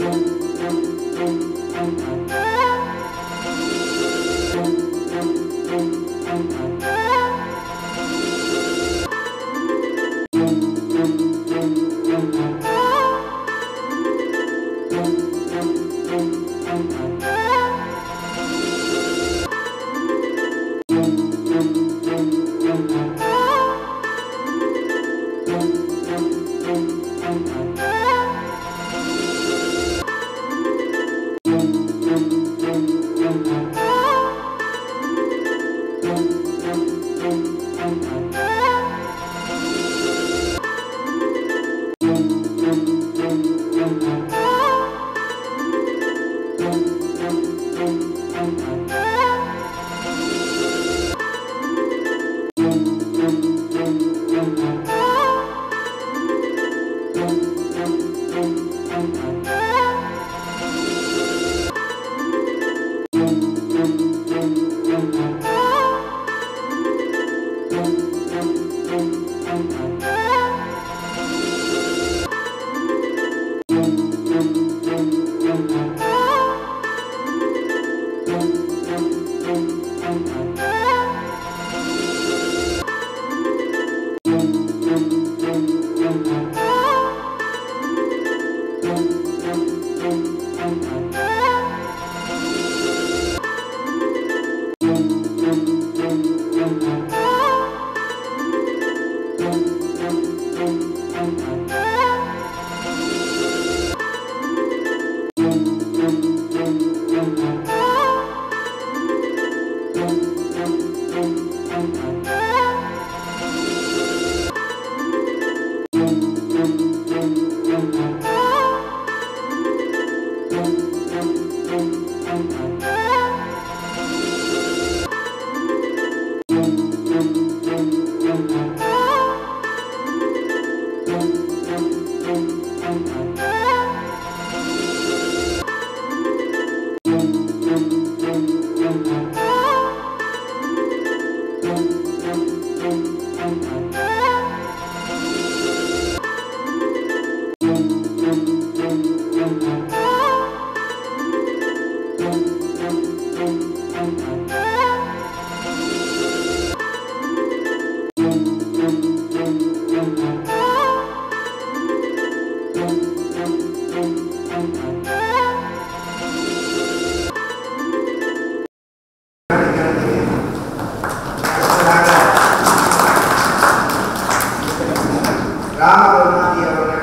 ராமகருணாதி அவர்கள்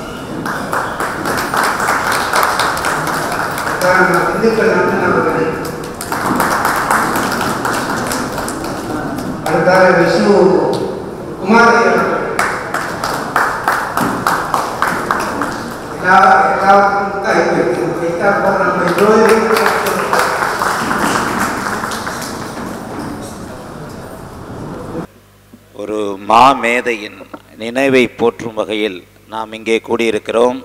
அப்புறம் இந்துக்கள் நந்தன் அவர்கள் அடுத்தாக விஷ்ணு குமாரி அவர்கள் எல்லா எல்லாருக்கும் கை வைக்கணும் வைத்தா போல நம்ம எல்லோரும் ஒரு மாமேதையின் நினைவை போற்றும் வகையில் நாம் இங்கே கூடியிருக்கிறோம்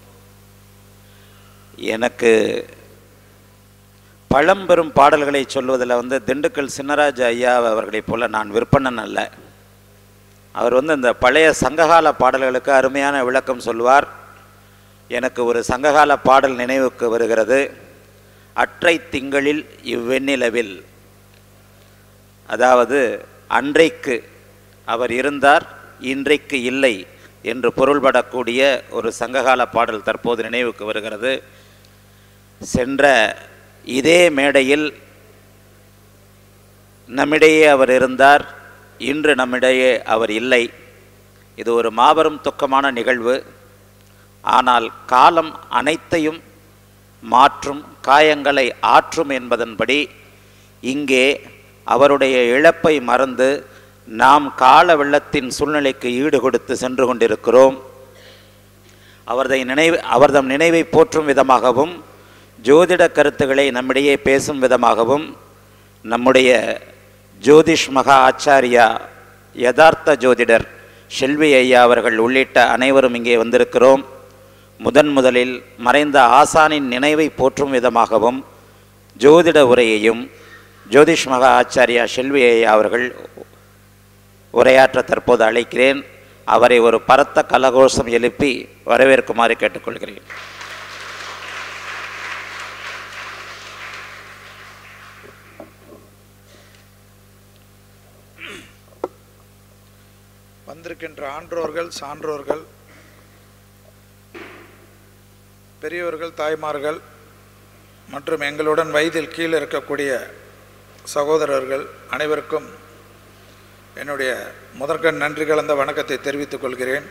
எனக்கு பழம்பெரும் பாடல்களை சொல்வதில் வந்து திண்டுக்கல் சின்னராஜ ஐயா அவர்களைப் போல நான் விற்பனன் அல்ல அவர் வந்து இந்த பழைய சங்ககால பாடல்களுக்கு அருமையான விளக்கம் சொல்வார் எனக்கு ஒரு சங்ககால பாடல் நினைவுக்கு வருகிறது அற்றை திங்களில் இவ்வெண்ணிலவில் அதாவது அன்றைக்கு அவர் இருந்தார் இன்றைக்கு இல்லை என்று பொருள்படக்கூடிய ஒரு சங்ககால பாடல் தற்போது நினைவுக்கு வருகிறது சென்ற இதே மேடையில் நம்மிடையே அவர் இருந்தார் இன்று நம்மிடையே அவர் இல்லை இது ஒரு மாபெரும் துக்கமான நிகழ்வு ஆனால் காலம் அனைத்தையும் மாற்றும் காயங்களை ஆற்றும் என்பதன்படி இங்கே அவருடைய இழப்பை மறந்து நாம் கால வெள்ளத்தின் சூழ்நிலைக்கு ஈடு கொடுத்து சென்று கொண்டிருக்கிறோம் அவரதை நினைவு அவர்தம் நினைவை போற்றும் விதமாகவும் ஜோதிட கருத்துக்களை நம்மிடையே பேசும் விதமாகவும் நம்முடைய ஜோதிஷ் மகா ஆச்சாரியா யதார்த்த ஜோதிடர் செல்வி ஐயா அவர்கள் உள்ளிட்ட அனைவரும் இங்கே வந்திருக்கிறோம் முதன் முதலில் மறைந்த ஆசானின் நினைவை போற்றும் விதமாகவும் ஜோதிட உரையையும் ஜோதிஷ் மகா ஆச்சாரியா செல்வி ஐயா அவர்கள் உரையாற்ற தற்போது அழைக்கிறேன் அவரை ஒரு பரத்த கலகோஷம் எழுப்பி வரவேற்குமாறு கேட்டுக்கொள்கிறேன் வந்திருக்கின்ற ஆன்றோர்கள் சான்றோர்கள் பெரியோர்கள் தாய்மார்கள் மற்றும் எங்களுடன் வயதில் கீழே இருக்கக்கூடிய சகோதரர்கள் அனைவருக்கும் என்னுடைய முதற்கண் நன்றி கலந்த வணக்கத்தை தெரிவித்துக் கொள்கிறேன்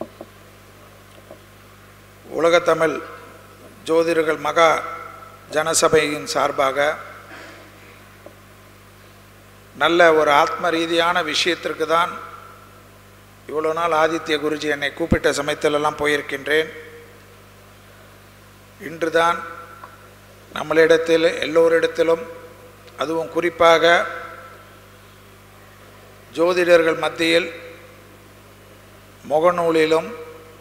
உலகத்தமிழ் ஜோதிடர்கள் மகா ஜனசபையின் சார்பாக நல்ல ஒரு ஆத்ம ரீதியான விஷயத்திற்கு தான் இவ்வளோ நாள் ஆதித்ய குருஜி என்னை கூப்பிட்ட சமயத்திலெல்லாம் போயிருக்கின்றேன் இன்றுதான் நம்மளிடத்தில் எல்லோரிடத்திலும் அதுவும் குறிப்பாக ஜோதிடர்கள் மத்தியில் முகநூலிலும்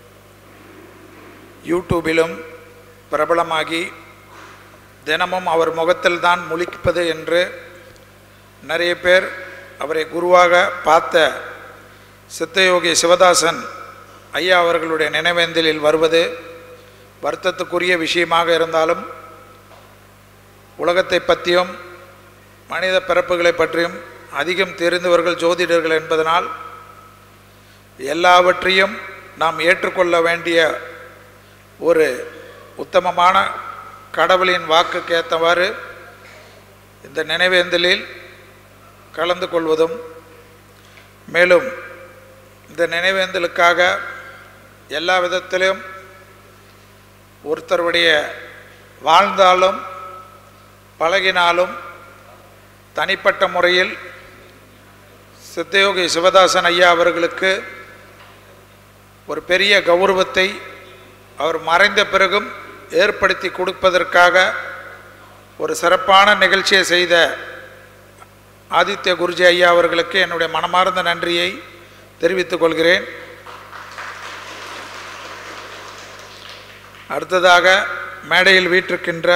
யூடியூபிலும் பிரபலமாகி தினமும் அவர் முகத்தில் தான் முழிப்பது என்று நிறைய பேர் அவரை குருவாக பார்த்த சித்தயோகி சிவதாசன் ஐயா அவர்களுடைய நினைவேந்தலில் வருவது வருத்தத்துக்குரிய விஷயமாக இருந்தாலும் உலகத்தை பற்றியும் மனித பிறப்புகளை பற்றியும் அதிகம் தெரிந்தவர்கள் ஜோதிடர்கள் என்பதனால் எல்லாவற்றையும் நாம் ஏற்றுக்கொள்ள வேண்டிய ஒரு உத்தமமான கடவுளின் வாக்குக்கு ஏற்றவாறு இந்த நினைவேந்தலில் கலந்து கொள்வதும் மேலும் இந்த நினைவேந்தலுக்காக எல்லா விதத்திலும் ஒருத்தருடைய வாழ்ந்தாலும் பழகினாலும் தனிப்பட்ட முறையில் சித்தயோகி சிவதாசன் ஐயா அவர்களுக்கு ஒரு பெரிய கௌரவத்தை அவர் மறைந்த பிறகும் ஏற்படுத்தி கொடுப்பதற்காக ஒரு சிறப்பான நிகழ்ச்சியை செய்த ஆதித்ய குருஜி ஐயா அவர்களுக்கு என்னுடைய மனமார்ந்த நன்றியை தெரிவித்துக் கொள்கிறேன் அடுத்ததாக மேடையில் வீற்றிருக்கின்ற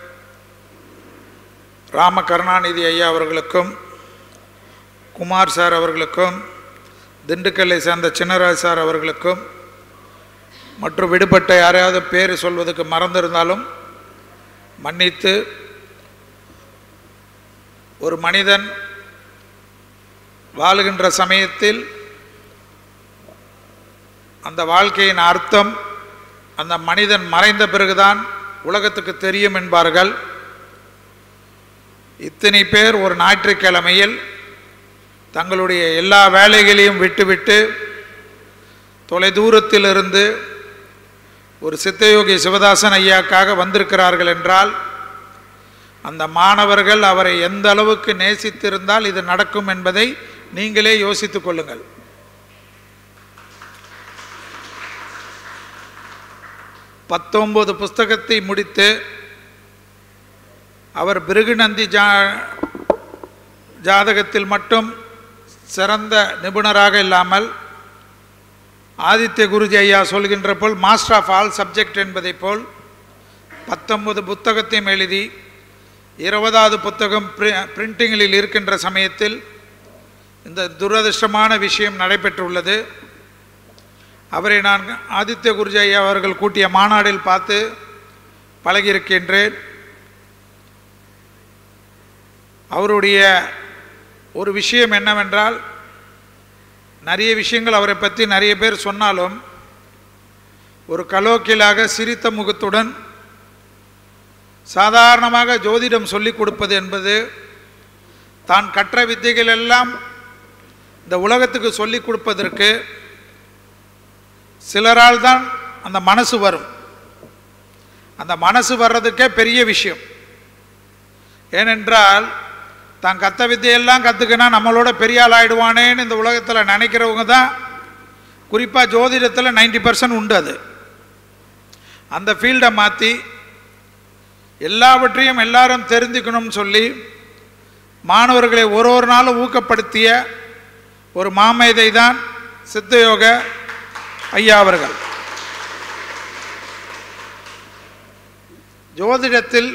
ராம கருணாநிதி ஐயா அவர்களுக்கும் குமார் சார் அவர்களுக்கும் திண்டுக்கல்லை சேர்ந்த சின்னராஜ் சார் அவர்களுக்கும் மற்றும் விடுபட்ட யாரையாவது பேர் சொல்வதற்கு மறந்திருந்தாலும் மன்னித்து ஒரு மனிதன் வாழுகின்ற சமயத்தில் அந்த வாழ்க்கையின் அர்த்தம் அந்த மனிதன் மறைந்த பிறகுதான் உலகத்துக்கு தெரியும் என்பார்கள் இத்தனை பேர் ஒரு ஞாயிற்றுக்கிழமையில் தங்களுடைய எல்லா வேலைகளையும் விட்டுவிட்டு தொலைதூரத்திலிருந்து ஒரு சித்தயோகி சிவதாசன் ஐயாக்காக வந்திருக்கிறார்கள் என்றால் அந்த மாணவர்கள் அவரை எந்த அளவுக்கு நேசித்திருந்தால் இது நடக்கும் என்பதை நீங்களே யோசித்துக் கொள்ளுங்கள் பத்தொன்பது புஸ்தகத்தை முடித்து அவர் பிருகுநந்தி ஜா ஜாதகத்தில் மட்டும் சிறந்த நிபுணராக இல்லாமல் ஆதித்ய குருஜி ஐயா சொல்கின்ற போல் மாஸ்டர் ஆஃப் ஆல் சப்ஜெக்ட் என்பதைப் போல் பத்தொன்பது புத்தகத்தையும் எழுதி இருபதாவது புத்தகம் பிரிண்டிங்கில் இருக்கின்ற சமயத்தில் இந்த துரதிருஷ்டமான விஷயம் நடைபெற்றுள்ளது அவரை நான் ஆதித்ய குருஜி ஐயா அவர்கள் கூட்டிய மாநாடில் பார்த்து பழகியிருக்கின்றேன் அவருடைய ஒரு விஷயம் என்னவென்றால் நிறைய விஷயங்கள் அவரை பற்றி நிறைய பேர் சொன்னாலும் ஒரு கலோக்கிலாக சிரித்த முகத்துடன் சாதாரணமாக ஜோதிடம் சொல்லிக் கொடுப்பது என்பது தான் கற்ற வித்தைகள் எல்லாம் இந்த உலகத்துக்கு சொல்லிக் கொடுப்பதற்கு சிலரால் தான் அந்த மனசு வரும் அந்த மனசு வர்றதுக்கே பெரிய விஷயம் ஏனென்றால் தான் கத்த வித்தையெல்லாம் கற்றுக்கினா நம்மளோட பெரிய ஆள் ஆயிடுவானேன்னு இந்த உலகத்தில் நினைக்கிறவங்க தான் குறிப்பாக ஜோதிடத்தில் நைன்டி பர்சன்ட் உண்டு அது அந்த ஃபீல்டை மாற்றி எல்லாவற்றையும் எல்லாரும் தெரிஞ்சுக்கணும்னு சொல்லி மாணவர்களை ஒரு ஒரு நாளும் ஊக்கப்படுத்திய ஒரு மாமேதை தான் சித்தயோக ஐயா அவர்கள் ஜோதிடத்தில்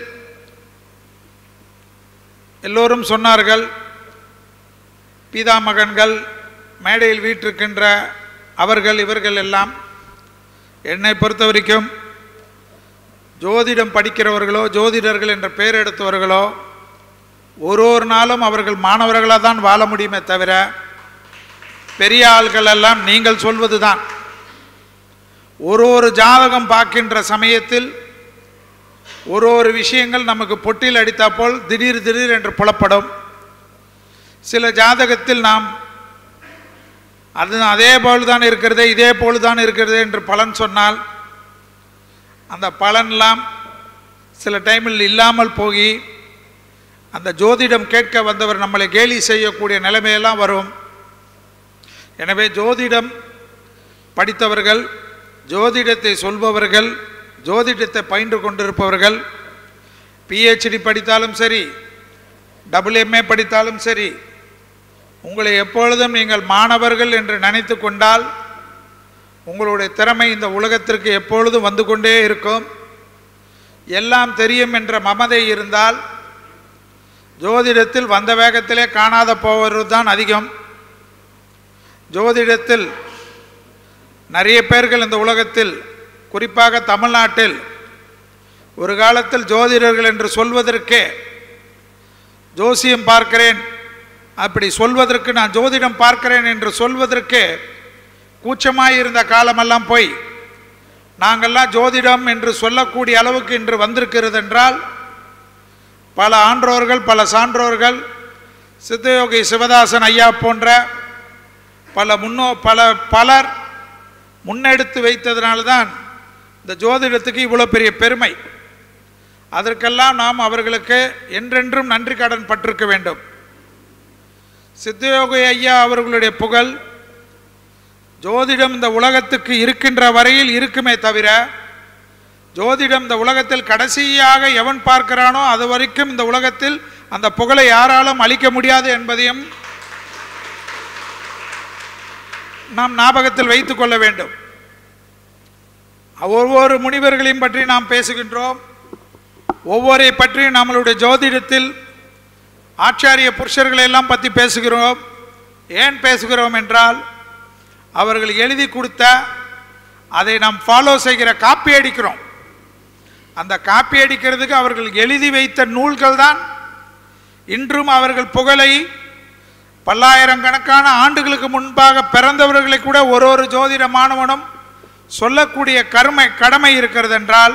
எல்லோரும் சொன்னார்கள் பீதாமகன்கள் மேடையில் வீற்றிருக்கின்ற அவர்கள் இவர்கள் எல்லாம் என்னை பொறுத்த வரைக்கும் ஜோதிடம் படிக்கிறவர்களோ ஜோதிடர்கள் என்ற பெயர் எடுத்தவர்களோ ஒரு ஒரு நாளும் அவர்கள் மாணவர்களாக தான் வாழ முடியுமே தவிர பெரிய ஆள்கள் எல்லாம் நீங்கள் சொல்வதுதான் ஒரு ஒரு ஜாதகம் பார்க்கின்ற சமயத்தில் ஒரு ஒரு விஷயங்கள் நமக்கு பொட்டில் அடித்தா போல் திடீர் திடீர் என்று புலப்படும் சில ஜாதகத்தில் நாம் அது அதே போல் தான் இருக்கிறது இதே போல் தான் இருக்கிறது என்று பலன் சொன்னால் அந்த பலன்லாம் சில டைமில் இல்லாமல் போய் அந்த ஜோதிடம் கேட்க வந்தவர் நம்மளை கேலி செய்யக்கூடிய நிலைமையெல்லாம் வரும் எனவே ஜோதிடம் படித்தவர்கள் ஜோதிடத்தை சொல்பவர்கள் ஜோதிடத்தை பயின்று கொண்டிருப்பவர்கள் பிஹெச்டி படித்தாலும் சரி டபுள் எம்ஏ படித்தாலும் சரி உங்களை எப்பொழுதும் நீங்கள் மாணவர்கள் என்று நினைத்து கொண்டால் உங்களுடைய திறமை இந்த உலகத்திற்கு எப்பொழுதும் வந்து கொண்டே இருக்கும் எல்லாம் தெரியும் என்ற மமதை இருந்தால் ஜோதிடத்தில் வந்த வேகத்திலே காணாத போவது தான் அதிகம் ஜோதிடத்தில் நிறைய பேர்கள் இந்த உலகத்தில் குறிப்பாக தமிழ்நாட்டில் ஒரு காலத்தில் ஜோதிடர்கள் என்று சொல்வதற்கே ஜோசியம் பார்க்கிறேன் அப்படி சொல்வதற்கு நான் ஜோதிடம் பார்க்கிறேன் என்று சொல்வதற்கு கூச்சமாய் இருந்த காலமெல்லாம் போய் நாங்கள்லாம் ஜோதிடம் என்று சொல்லக்கூடிய அளவுக்கு இன்று வந்திருக்கிறது என்றால் பல ஆன்றோர்கள் பல சான்றோர்கள் சித்தயோகி சிவதாசன் ஐயா போன்ற பல முன்னோ பல பலர் முன்னெடுத்து வைத்ததினால்தான் இந்த ஜோதிடத்துக்கு இவ்வளோ பெரிய பெருமை அதற்கெல்லாம் நாம் அவர்களுக்கு என்றென்றும் நன்றி கடன் பட்டிருக்க வேண்டும் சித்தயோகி ஐயா அவர்களுடைய புகழ் ஜோதிடம் இந்த உலகத்துக்கு இருக்கின்ற வரையில் இருக்குமே தவிர ஜோதிடம் இந்த உலகத்தில் கடைசியாக எவன் பார்க்கிறானோ அது வரைக்கும் இந்த உலகத்தில் அந்த புகழை யாராலும் அளிக்க முடியாது என்பதையும் நாம் ஞாபகத்தில் வைத்துக் கொள்ள வேண்டும் ஒவ்வொரு முனிவர்களையும் பற்றி நாம் பேசுகின்றோம் ஒவ்வொரை பற்றியும் நம்மளுடைய ஜோதிடத்தில் ஆச்சாரிய புருஷர்களை எல்லாம் பற்றி பேசுகிறோம் ஏன் பேசுகிறோம் என்றால் அவர்கள் எழுதி கொடுத்த அதை நாம் ஃபாலோ செய்கிற காப்பி அடிக்கிறோம் அந்த காப்பி அடிக்கிறதுக்கு அவர்கள் எழுதி வைத்த நூல்கள் தான் இன்றும் அவர்கள் புகழை பல்லாயிரக்கணக்கான ஆண்டுகளுக்கு முன்பாக பிறந்தவர்களை கூட ஒரு ஒரு ஜோதிட மாணவனும் சொல்லக்கூடிய கருமை கடமை இருக்கிறது என்றால்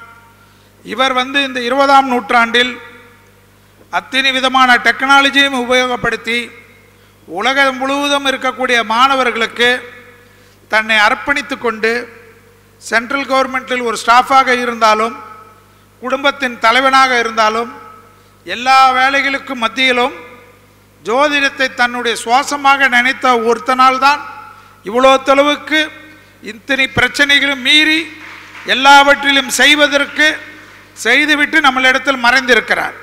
இவர் வந்து இந்த இருபதாம் நூற்றாண்டில் அத்தனை விதமான டெக்னாலஜியும் உபயோகப்படுத்தி உலகம் முழுவதும் இருக்கக்கூடிய மாணவர்களுக்கு தன்னை அர்ப்பணித்து கொண்டு சென்ட்ரல் கவர்மெண்ட்டில் ஒரு ஸ்டாஃபாக இருந்தாலும் குடும்பத்தின் தலைவனாக இருந்தாலும் எல்லா வேலைகளுக்கும் மத்தியிலும் ஜோதிடத்தை தன்னுடைய சுவாசமாக நினைத்த ஒருத்தனால் தான் இவ்வளோ தொலைவுக்கு இத்தனை பிரச்சனைகளும் மீறி எல்லாவற்றிலும் செய்வதற்கு செய்துவிட்டு நம்மளிடத்தில் மறைந்திருக்கிறார்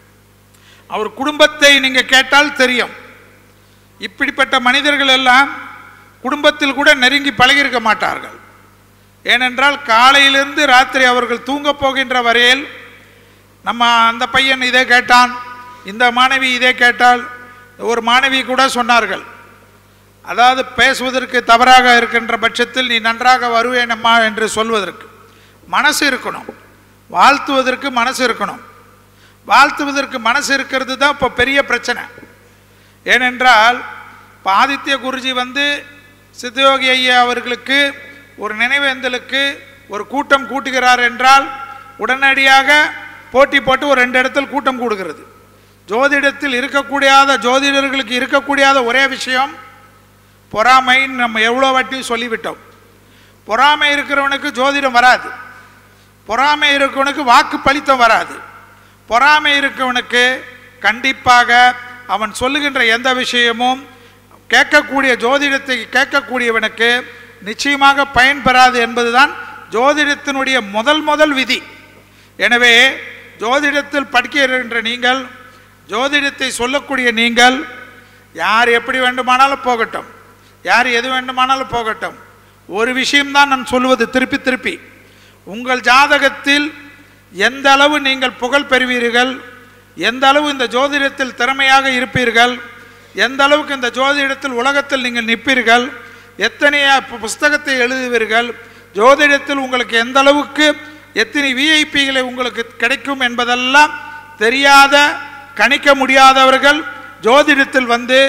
அவர் குடும்பத்தை நீங்கள் கேட்டால் தெரியும் இப்படிப்பட்ட மனிதர்கள் எல்லாம் குடும்பத்தில் கூட நெருங்கி பழகியிருக்க மாட்டார்கள் ஏனென்றால் காலையிலிருந்து ராத்திரி அவர்கள் தூங்கப் போகின்ற வரையில் நம்ம அந்த பையன் இதே கேட்டான் இந்த மாணவி இதே கேட்டால் ஒரு மாணவி கூட சொன்னார்கள் அதாவது பேசுவதற்கு தவறாக இருக்கின்ற பட்சத்தில் நீ நன்றாக வருவேனம்மா என்று சொல்வதற்கு மனசு இருக்கணும் வாழ்த்துவதற்கு மனசு இருக்கணும் வாழ்த்துவதற்கு மனசு இருக்கிறது தான் இப்போ பெரிய பிரச்சனை ஏனென்றால் இப்போ ஆதித்ய குருஜி வந்து சித்தயோகி ஐயா அவர்களுக்கு ஒரு நினைவேந்தலுக்கு ஒரு கூட்டம் கூட்டுகிறார் என்றால் உடனடியாக போட்டி போட்டு ஒரு ரெண்டு இடத்துல கூட்டம் கூடுகிறது ஜோதிடத்தில் இருக்கக்கூடியாத ஜோதிடர்களுக்கு இருக்கக்கூடியாத ஒரே விஷயம் பொறாமைன்னு நம்ம எவ்வளோ வாட்டியும் சொல்லிவிட்டோம் பொறாமை இருக்கிறவனுக்கு ஜோதிடம் வராது பொறாமை இருக்கவனுக்கு வாக்கு பலித்தம் வராது பொறாமை இருக்கவனுக்கு கண்டிப்பாக அவன் சொல்லுகின்ற எந்த விஷயமும் கேட்கக்கூடிய ஜோதிடத்தை கேட்கக்கூடியவனுக்கு நிச்சயமாக பயன்பெறாது என்பதுதான் ஜோதிடத்தினுடைய முதல் முதல் விதி எனவே ஜோதிடத்தில் படிக்கின்ற நீங்கள் ஜோதிடத்தை சொல்லக்கூடிய நீங்கள் யார் எப்படி வேண்டுமானாலும் போகட்டும் யார் எது வேண்டுமானாலும் போகட்டும் ஒரு விஷயம்தான் நான் சொல்லுவது திருப்பி திருப்பி உங்கள் ஜாதகத்தில் எந்த அளவு நீங்கள் புகழ் பெறுவீர்கள் எந்த அளவு இந்த ஜோதிடத்தில் திறமையாக இருப்பீர்கள் எந்த அளவுக்கு இந்த ஜோதிடத்தில் உலகத்தில் நீங்கள் நிற்பீர்கள் எத்தனை பு- புஸ்தகத்தை எழுதுவீர்கள் ஜோதிடத்தில் உங்களுக்கு எந்த அளவுக்கு எத்தனை விஐபிகளை உங்களுக்கு கிடைக்கும் என்பதெல்லாம் தெரியாத கணிக்க முடியாதவர்கள் ஜோதிடத்தில் வந்து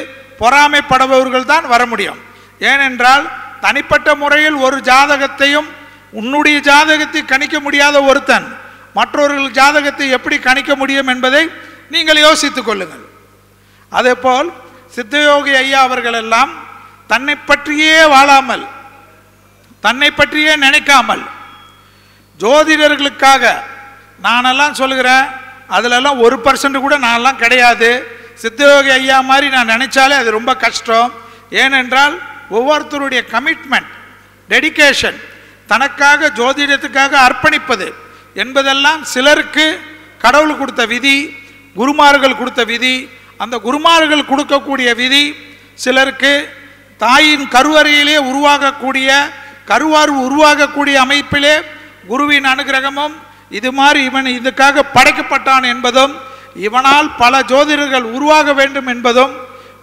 பொறாமைப்படுபவர்கள் தான் வர முடியும் ஏனென்றால் தனிப்பட்ட முறையில் ஒரு ஜாதகத்தையும் உன்னுடைய ஜாதகத்தை கணிக்க முடியாத ஒருத்தன் மற்றவர்கள் ஜாதகத்தை எப்படி கணிக்க முடியும் என்பதை நீங்கள் யோசித்துக் கொள்ளுங்கள் அதேபோல் சித்தயோகி ஐயா அவர்கள் எல்லாம் தன்னை பற்றியே வாழாமல் தன்னை பற்றியே நினைக்காமல் ஜோதிடர்களுக்காக நானெல்லாம் சொல்லுகிறேன் அதிலெல்லாம் ஒரு பர்சன்ட் கூட நான்லாம் கிடையாது சித்தயோகி ஐயா மாதிரி நான் நினைச்சாலே அது ரொம்ப கஷ்டம் ஏனென்றால் ஒவ்வொருத்தருடைய கமிட்மெண்ட் டெடிகேஷன் தனக்காக ஜோதிடத்துக்காக அர்ப்பணிப்பது என்பதெல்லாம் சிலருக்கு கடவுள் கொடுத்த விதி குருமார்கள் கொடுத்த விதி அந்த குருமார்கள் கொடுக்கக்கூடிய விதி சிலருக்கு தாயின் கருவறையிலே உருவாகக்கூடிய கருவார் உருவாகக்கூடிய அமைப்பிலே குருவின் அனுகிரகமும் இது மாதிரி இவன் இதுக்காக படைக்கப்பட்டான் என்பதும் இவனால் பல ஜோதிடர்கள் உருவாக வேண்டும் என்பதும்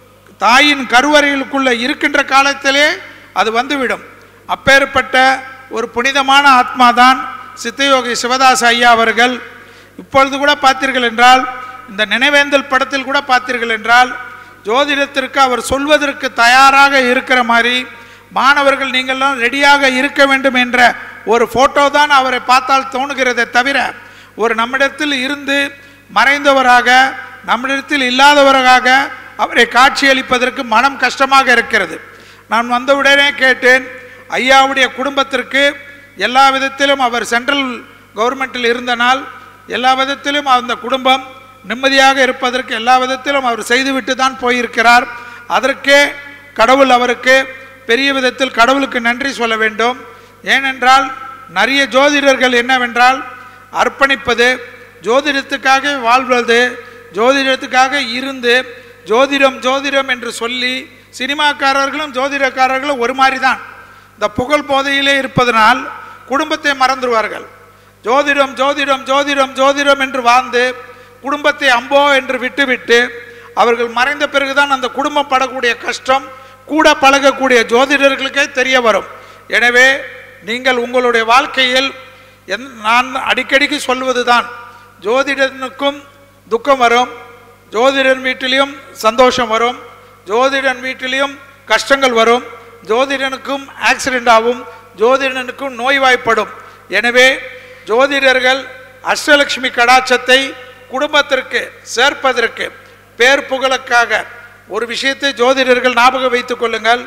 தாயின் கருவறைகளுக்குள்ள இருக்கின்ற காலத்திலே அது வந்துவிடும் அப்பேற்பட்ட ஒரு புனிதமான ஆத்மாதான் சித்தயோகி சிவதாஸ் ஐயா அவர்கள் இப்பொழுது கூட பார்த்தீர்கள் என்றால் இந்த நினைவேந்தல் படத்தில் கூட பார்த்தீர்கள் என்றால் ஜோதிடத்திற்கு அவர் சொல்வதற்கு தயாராக இருக்கிற மாதிரி மாணவர்கள் நீங்கள்லாம் ரெடியாக இருக்க வேண்டும் என்ற ஒரு ஃபோட்டோ தான் அவரை பார்த்தால் தோணுகிறதே தவிர ஒரு நம்மிடத்தில் இருந்து மறைந்தவராக நம்மிடத்தில் இல்லாதவராக அவரை காட்சியளிப்பதற்கு மனம் கஷ்டமாக இருக்கிறது நான் வந்தவுடனே கேட்டேன் ஐயாவுடைய குடும்பத்திற்கு எல்லா விதத்திலும் அவர் சென்ட்ரல் கவர்மெண்ட்டில் இருந்தனால் எல்லா விதத்திலும் அந்த குடும்பம் நிம்மதியாக இருப்பதற்கு எல்லா விதத்திலும் அவர் செய்துவிட்டு தான் போயிருக்கிறார் அதற்கே கடவுள் அவருக்கு பெரிய விதத்தில் கடவுளுக்கு நன்றி சொல்ல வேண்டும் ஏனென்றால் நிறைய ஜோதிடர்கள் என்னவென்றால் அர்ப்பணிப்பது ஜோதிடத்துக்காக வாழ்வது ஜோதிடத்துக்காக இருந்து ஜோதிடம் ஜோதிடம் என்று சொல்லி சினிமாக்காரர்களும் ஜோதிடக்காரர்களும் ஒரு மாதிரி தான் இந்த புகழ் போதையிலே இருப்பதனால் குடும்பத்தை மறந்துடுவார்கள் ஜோதிடம் ஜோதிடம் ஜோதிடம் ஜோதிடம் என்று வாழ்ந்து குடும்பத்தை அம்போ என்று விட்டுவிட்டு அவர்கள் மறைந்த பிறகுதான் அந்த குடும்பம் படக்கூடிய கஷ்டம் கூட பழகக்கூடிய ஜோதிடர்களுக்கே தெரிய வரும் எனவே நீங்கள் உங்களுடைய வாழ்க்கையில் என் நான் அடிக்கடிக்கு சொல்வதுதான் ஜோதிடனுக்கும் துக்கம் வரும் ஜோதிடன் வீட்டிலையும் சந்தோஷம் வரும் ஜோதிடன் வீட்டிலையும் கஷ்டங்கள் வரும் ஜோதிடனுக்கும் ஆக்சிடென்ட் ஆகும் ஜோதிடனுக்கும் நோய்வாய்ப்படும் எனவே ஜோதிடர்கள் அஷ்டலட்சுமி கடாட்சத்தை குடும்பத்திற்கு சேர்ப்பதற்கு பேர் புகழுக்காக ஒரு விஷயத்தை ஜோதிடர்கள் ஞாபகம் வைத்துக் கொள்ளுங்கள்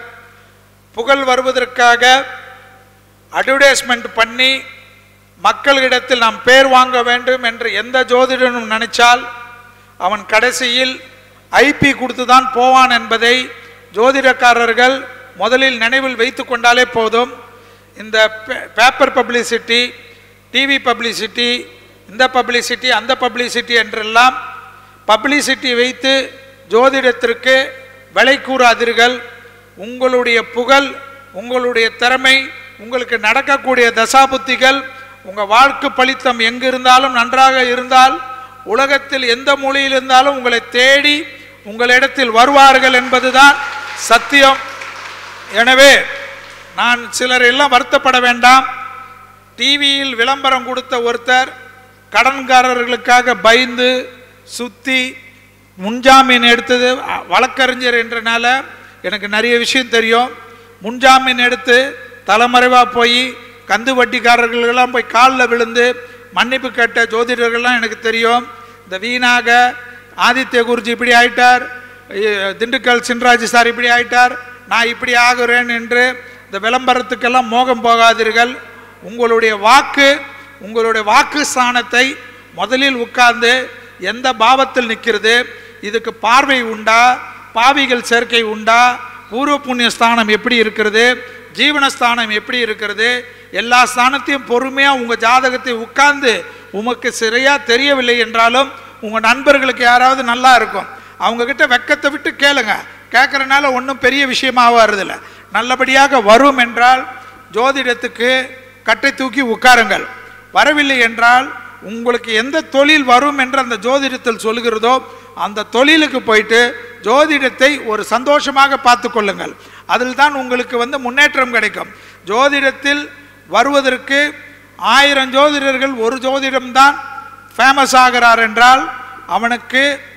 புகழ் வருவதற்காக அட்வர்டைஸ்மெண்ட் பண்ணி மக்களிடத்தில் நாம் பேர் வாங்க வேண்டும் என்று எந்த ஜோதிடனும் நினைச்சால் அவன் கடைசியில் ஐபி கொடுத்து தான் போவான் என்பதை ஜோதிடக்காரர்கள் முதலில் நினைவில் வைத்து கொண்டாலே போதும் இந்த பேப்பர் பப்ளிசிட்டி டிவி பப்ளிசிட்டி இந்த பப்ளிசிட்டி அந்த பப்ளிசிட்டி என்றெல்லாம் பப்ளிசிட்டி வைத்து ஜோதிடத்திற்கு விலை கூறாதீர்கள் உங்களுடைய புகழ் உங்களுடைய திறமை உங்களுக்கு நடக்கக்கூடிய தசாபுத்திகள் உங்கள் வாழ்க்கை பலித்தம் எங்கு இருந்தாலும் நன்றாக இருந்தால் உலகத்தில் எந்த மூலையில் இருந்தாலும் உங்களை தேடி உங்களிடத்தில் வருவார்கள் என்பதுதான் சத்தியம் எனவே நான் சிலர் எல்லாம் வருத்தப்பட வேண்டாம் டிவியில் விளம்பரம் கொடுத்த ஒருத்தர் கடன்காரர்களுக்காக பயந்து சுத்தி முன்ஜாமீன் எடுத்தது அ- வழக்கறிஞர் என்றனால எனக்கு நிறைய விஷயம் தெரியும் முன்ஜாமீன் எடுத்து தலைமறைவாக போய் கந்து வட்டிக்காரர்களெல்லாம் போய் காலில் விழுந்து மன்னிப்பு கேட்ட ஜோதிடர்கள்லாம் எனக்கு தெரியும் இந்த வீணாக ஆதித்ய குருஜி இப்படி ஆயிட்டார் ஐய- திண்டுக்கல் சின்ராஜ் சார் இப்படி ஆயிட்டார் நான் இப்படி ஆகுறேன் என்று இந்த விளம்பரத்துக்கெல்லாம் மோகம் போகாதீர்கள் உங்களுடைய வாக்கு உங்களுடைய வாக்கு ஸ்தானத்தை முதலில் உட்கார்ந்து எந்த பாவத்தில் நிற்கிறது இதுக்கு பார்வை உண்டா பாவிகள் சேர்க்கை உண்டா பூர்வ புண்ணிய ஸ்தானம் எப்படி இருக்கிறது ஜீவனஸ்தானம் எப்படி இருக்கிறது எல்லா ஸ்தானத்தையும் பொறுமையாக உங்கள் ஜாதகத்தை உட்கார்ந்து உமக்கு சரியாக தெரியவில்லை என்றாலும் உங்கள் நண்பர்களுக்கு யாராவது நல்லா இருக்கும் அவங்கக்கிட்ட வெக்கத்தை விட்டு கேளுங்க கேட்குறனால ஒன்றும் பெரிய விஷயமாக வருதில்ல நல்லபடியாக வரும் என்றால் ஜோதிடத்துக்கு கட்டை தூக்கி உட்காருங்கள் வரவில்லை என்றால் உங்களுக்கு எந்த தொழில் வரும் என்று அந்த ஜோதிடத்தில் சொல்கிறதோ அந்த தொழிலுக்கு போயிட்டு ஜோதிடத்தை ஒரு சந்தோஷமாக பார்த்து கொள்ளுங்கள் அதில் தான் உங்களுக்கு வந்து முன்னேற்றம் கிடைக்கும் ஜோதிடத்தில் வருவதற்கு ஆயிரம் ஜோதிடர்கள் ஒரு ஜோதிடம்தான் ஃபேமஸ் ஆகிறார் என்றால் அவனுக்கு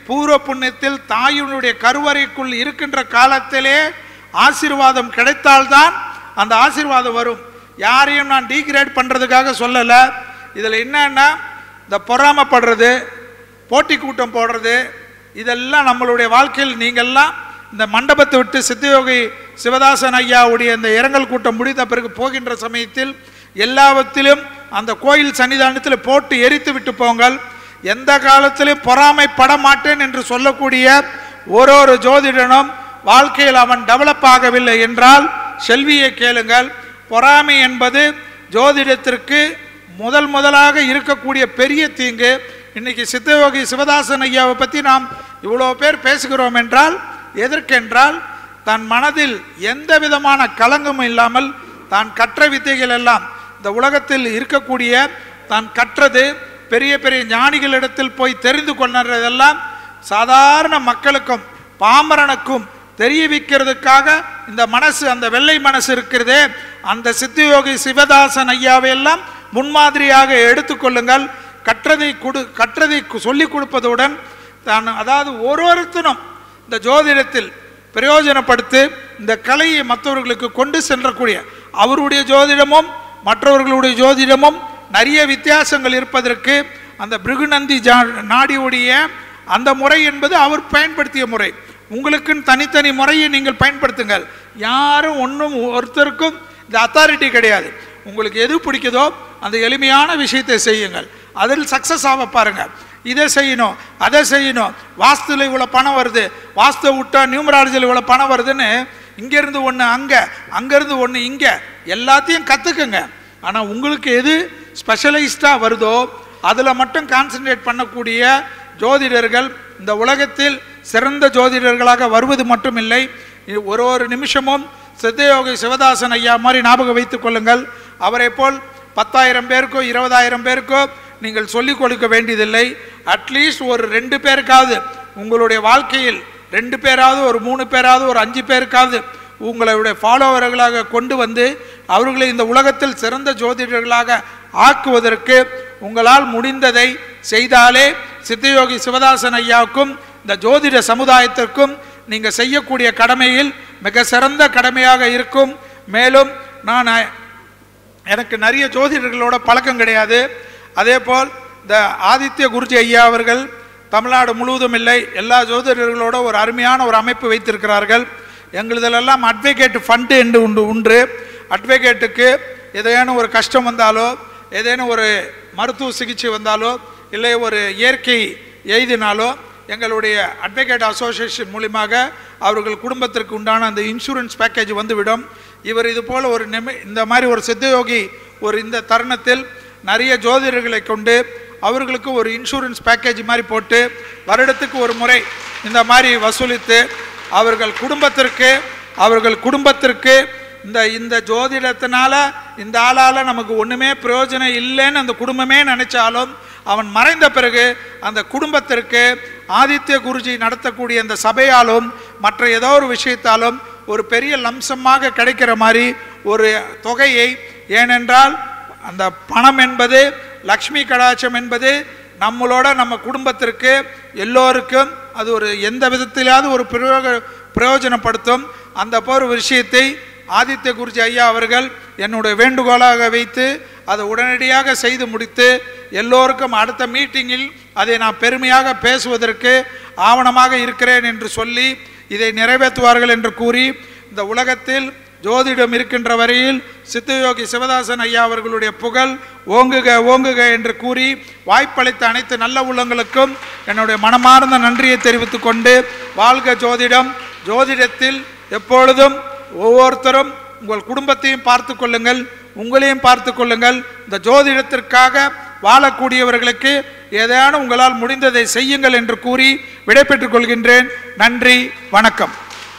பூர்வ புண்ணியத்தில் தாயினுடைய கருவறைக்குள் இருக்கின்ற காலத்திலே ஆசீர்வாதம் கிடைத்தால்தான் அந்த ஆசீர்வாதம் வரும் யாரையும் நான் டீக்ரேட் பண்ணுறதுக்காக சொல்லலை இதில் என்னன்னா இந்த பொறாமப்படுறது போட்டி கூட்டம் போடுறது இதெல்லாம் நம்மளுடைய வாழ்க்கையில் நீங்கள்லாம் இந்த மண்டபத்தை விட்டு சித்தயோகி சிவதாசன் ஐயாவுடைய இந்த இரங்கல் கூட்டம் முடிந்த பிறகு போகின்ற சமயத்தில் எல்லாவற்றிலும் அந்த கோயில் சன்னிதானத்தில் போட்டு எரித்து விட்டு போங்கள் எந்த காலத்திலும் பொறாமைப்பட மாட்டேன் என்று சொல்லக்கூடிய ஒரு ஒரு ஜோதிடனும் வாழ்க்கையில் அவன் டெவலப் ஆகவில்லை என்றால் செல்வியை கேளுங்கள் பொறாமை என்பது ஜோதிடத்திற்கு முதல் முதலாக இருக்கக்கூடிய பெரிய தீங்கு இன்னைக்கு சித்தயோகி சிவதாசன் ஐயாவை பற்றி நாம் இவ்வளோ பேர் பேசுகிறோம் என்றால் எதற்கென்றால் தன் மனதில் எந்த விதமான கலங்கமும் இல்லாமல் தான் கற்ற வித்தைகள் எல்லாம் இந்த உலகத்தில் இருக்கக்கூடிய தான் கற்றது பெரிய பெரிய ஞானிகளிடத்தில் போய் தெரிந்து கொண்டதெல்லாம் சாதாரண மக்களுக்கும் பாமரனுக்கும் தெரிவிக்கிறதுக்காக இந்த மனசு அந்த வெள்ளை மனசு இருக்கிறதே அந்த சித்தயோகி சிவதாசன் ஐயாவை எல்லாம் முன்மாதிரியாக எடுத்துக்கொள்ளுங்கள் கற்றதை கொடு கற்றதை கு- சொல்லிக் கொடுப்பதுடன் தான் அதாவது ஒரு ஒருத்தனும் இந்த ஜோதிடத்தில் பிரயோஜனப்படுத்தி இந்த கலையை மற்றவர்களுக்கு கொண்டு சென்றக்கூடிய அவருடைய ஜோதிடமும் மற்றவர்களுடைய ஜோதிடமும் நிறைய வித்தியாசங்கள் இருப்பதற்கு அந்த பிருகுநந்தி ஜா நாடியுடைய அந்த முறை என்பது அவர் பயன்படுத்திய முறை உங்களுக்குன்னு தனித்தனி முறையை நீங்கள் பயன்படுத்துங்கள் யாரும் ஒன்றும் ஒருத்தருக்கும் இந்த அத்தாரிட்டி கிடையாது உங்களுக்கு எது பிடிக்குதோ அந்த எளிமையான விஷயத்தை செய்யுங்கள் அதில் சக்ஸஸ் ஆக பாருங்க இதை செய்யணும் அதை செய்யணும் வாஸ்துல இவ்வளோ பணம் வருது வாஸ்து விட்டா நியூமராலஜியில் இவ்வளோ பணம் வருதுன்னு இங்கேருந்து ஒன்று அங்கே அங்கேருந்து ஒன்று இங்கே எல்லாத்தையும் கற்றுக்குங்க ஆனால் உங்களுக்கு எது ஸ்பெஷலைஸ்டாக வருதோ அதில் மட்டும் கான்சென்ட்ரேட் பண்ணக்கூடிய ஜோதிடர்கள் இந்த உலகத்தில் சிறந்த ஜோதிடர்களாக வருவது மட்டுமில்லை இது ஒரு ஒரு நிமிஷமும் சித்தயோகி சிவதாசன் ஐயா மாதிரி ஞாபகம் வைத்துக் கொள்ளுங்கள் அவரை போல் பத்தாயிரம் பேருக்கோ இருபதாயிரம் பேருக்கோ நீங்கள் சொல்லிக் கொடுக்க வேண்டியதில்லை அட்லீஸ்ட் ஒரு ரெண்டு பேருக்காவது உங்களுடைய வாழ்க்கையில் ரெண்டு பேராவது ஒரு மூணு பேராவது ஒரு அஞ்சு பேருக்காவது உங்களுடைய ஃபாலோவர்களாக கொண்டு வந்து அவர்களை இந்த உலகத்தில் சிறந்த ஜோதிடர்களாக ஆக்குவதற்கு உங்களால் முடிந்ததை செய்தாலே சித்தயோகி சிவதாசன் ஐயாவுக்கும் இந்த ஜோதிட சமுதாயத்திற்கும் நீங்கள் செய்யக்கூடிய கடமையில் மிக சிறந்த கடமையாக இருக்கும் மேலும் நான் எனக்கு நிறைய ஜோதிடர்களோட பழக்கம் கிடையாது அதே போல் இந்த ஆதித்ய குருஜி ஐயா அவர்கள் தமிழ்நாடு முழுவதும் இல்லை எல்லா ஜோதிடர்களோட ஒரு அருமையான ஒரு அமைப்பு வைத்திருக்கிறார்கள் எங்களுதிலெல்லாம் அட்வொகேட் ஃபண்டு என்று உண்டு உண்டு அட்வொகேட்டுக்கு ஏதேனும் ஒரு கஷ்டம் வந்தாலோ ஏதேனும் ஒரு மருத்துவ சிகிச்சை வந்தாலோ இல்லை ஒரு இயற்கை எய்தினாலோ எங்களுடைய அட்வொகேட் அசோசியேஷன் மூலியமாக அவர்கள் குடும்பத்திற்கு உண்டான அந்த இன்சூரன்ஸ் பேக்கேஜ் வந்துவிடும் இவர் இது போல் ஒரு நிமி இந்த மாதிரி ஒரு சித்தயோகி ஒரு இந்த தருணத்தில் நிறைய ஜோதிடர்களை கொண்டு அவர்களுக்கு ஒரு இன்சூரன்ஸ் பேக்கேஜ் மாதிரி போட்டு வருடத்துக்கு ஒரு முறை இந்த மாதிரி வசூலித்து அவர்கள் குடும்பத்திற்கு அவர்கள் குடும்பத்திற்கு இந்த இந்த ஜோதிடத்தினால இந்த ஆளால் நமக்கு ஒன்றுமே பிரயோஜனம் இல்லைன்னு அந்த குடும்பமே நினைச்சாலும் அவன் மறைந்த பிறகு அந்த குடும்பத்திற்கு ஆதித்ய குருஜி நடத்தக்கூடிய அந்த சபையாலும் மற்ற ஏதோ ஒரு விஷயத்தாலும் ஒரு பெரிய லம்சமாக கிடைக்கிற மாதிரி ஒரு தொகையை ஏனென்றால் அந்த பணம் என்பது லக்ஷ்மி கடாட்சம் என்பது நம்மளோட நம்ம குடும்பத்திற்கு எல்லோருக்கும் அது ஒரு எந்த விதத்திலாவது ஒரு பிரயோக பிரயோஜனப்படுத்தும் அந்த போர் விஷயத்தை ஆதித்ய குருஜி ஐயா அவர்கள் என்னுடைய வேண்டுகோளாக வைத்து அதை உடனடியாக செய்து முடித்து எல்லோருக்கும் அடுத்த மீட்டிங்கில் அதை நான் பெருமையாக பேசுவதற்கு ஆவணமாக இருக்கிறேன் என்று சொல்லி இதை நிறைவேற்றுவார்கள் என்று கூறி இந்த உலகத்தில் ஜோதிடம் இருக்கின்ற வரையில் சித்தயோகி சிவதாசன் ஐயா அவர்களுடைய புகழ் ஓங்குக ஓங்குக என்று கூறி வாய்ப்பளித்த அனைத்து நல்ல உள்ளங்களுக்கும் என்னுடைய மனமார்ந்த நன்றியை தெரிவித்துக் கொண்டு வாழ்க ஜோதிடம் ஜோதிடத்தில் எப்பொழுதும் ஒவ்வொருத்தரும் உங்கள் குடும்பத்தையும் பார்த்து கொள்ளுங்கள் உங்களையும் பார்த்து கொள்ளுங்கள் இந்த ஜோதிடத்திற்காக வாழக்கூடியவர்களுக்கு ஏதேனும் உங்களால் முடிந்ததை செய்யுங்கள் என்று கூறி விடைபெற்றுக் கொள்கின்றேன் நன்றி வணக்கம்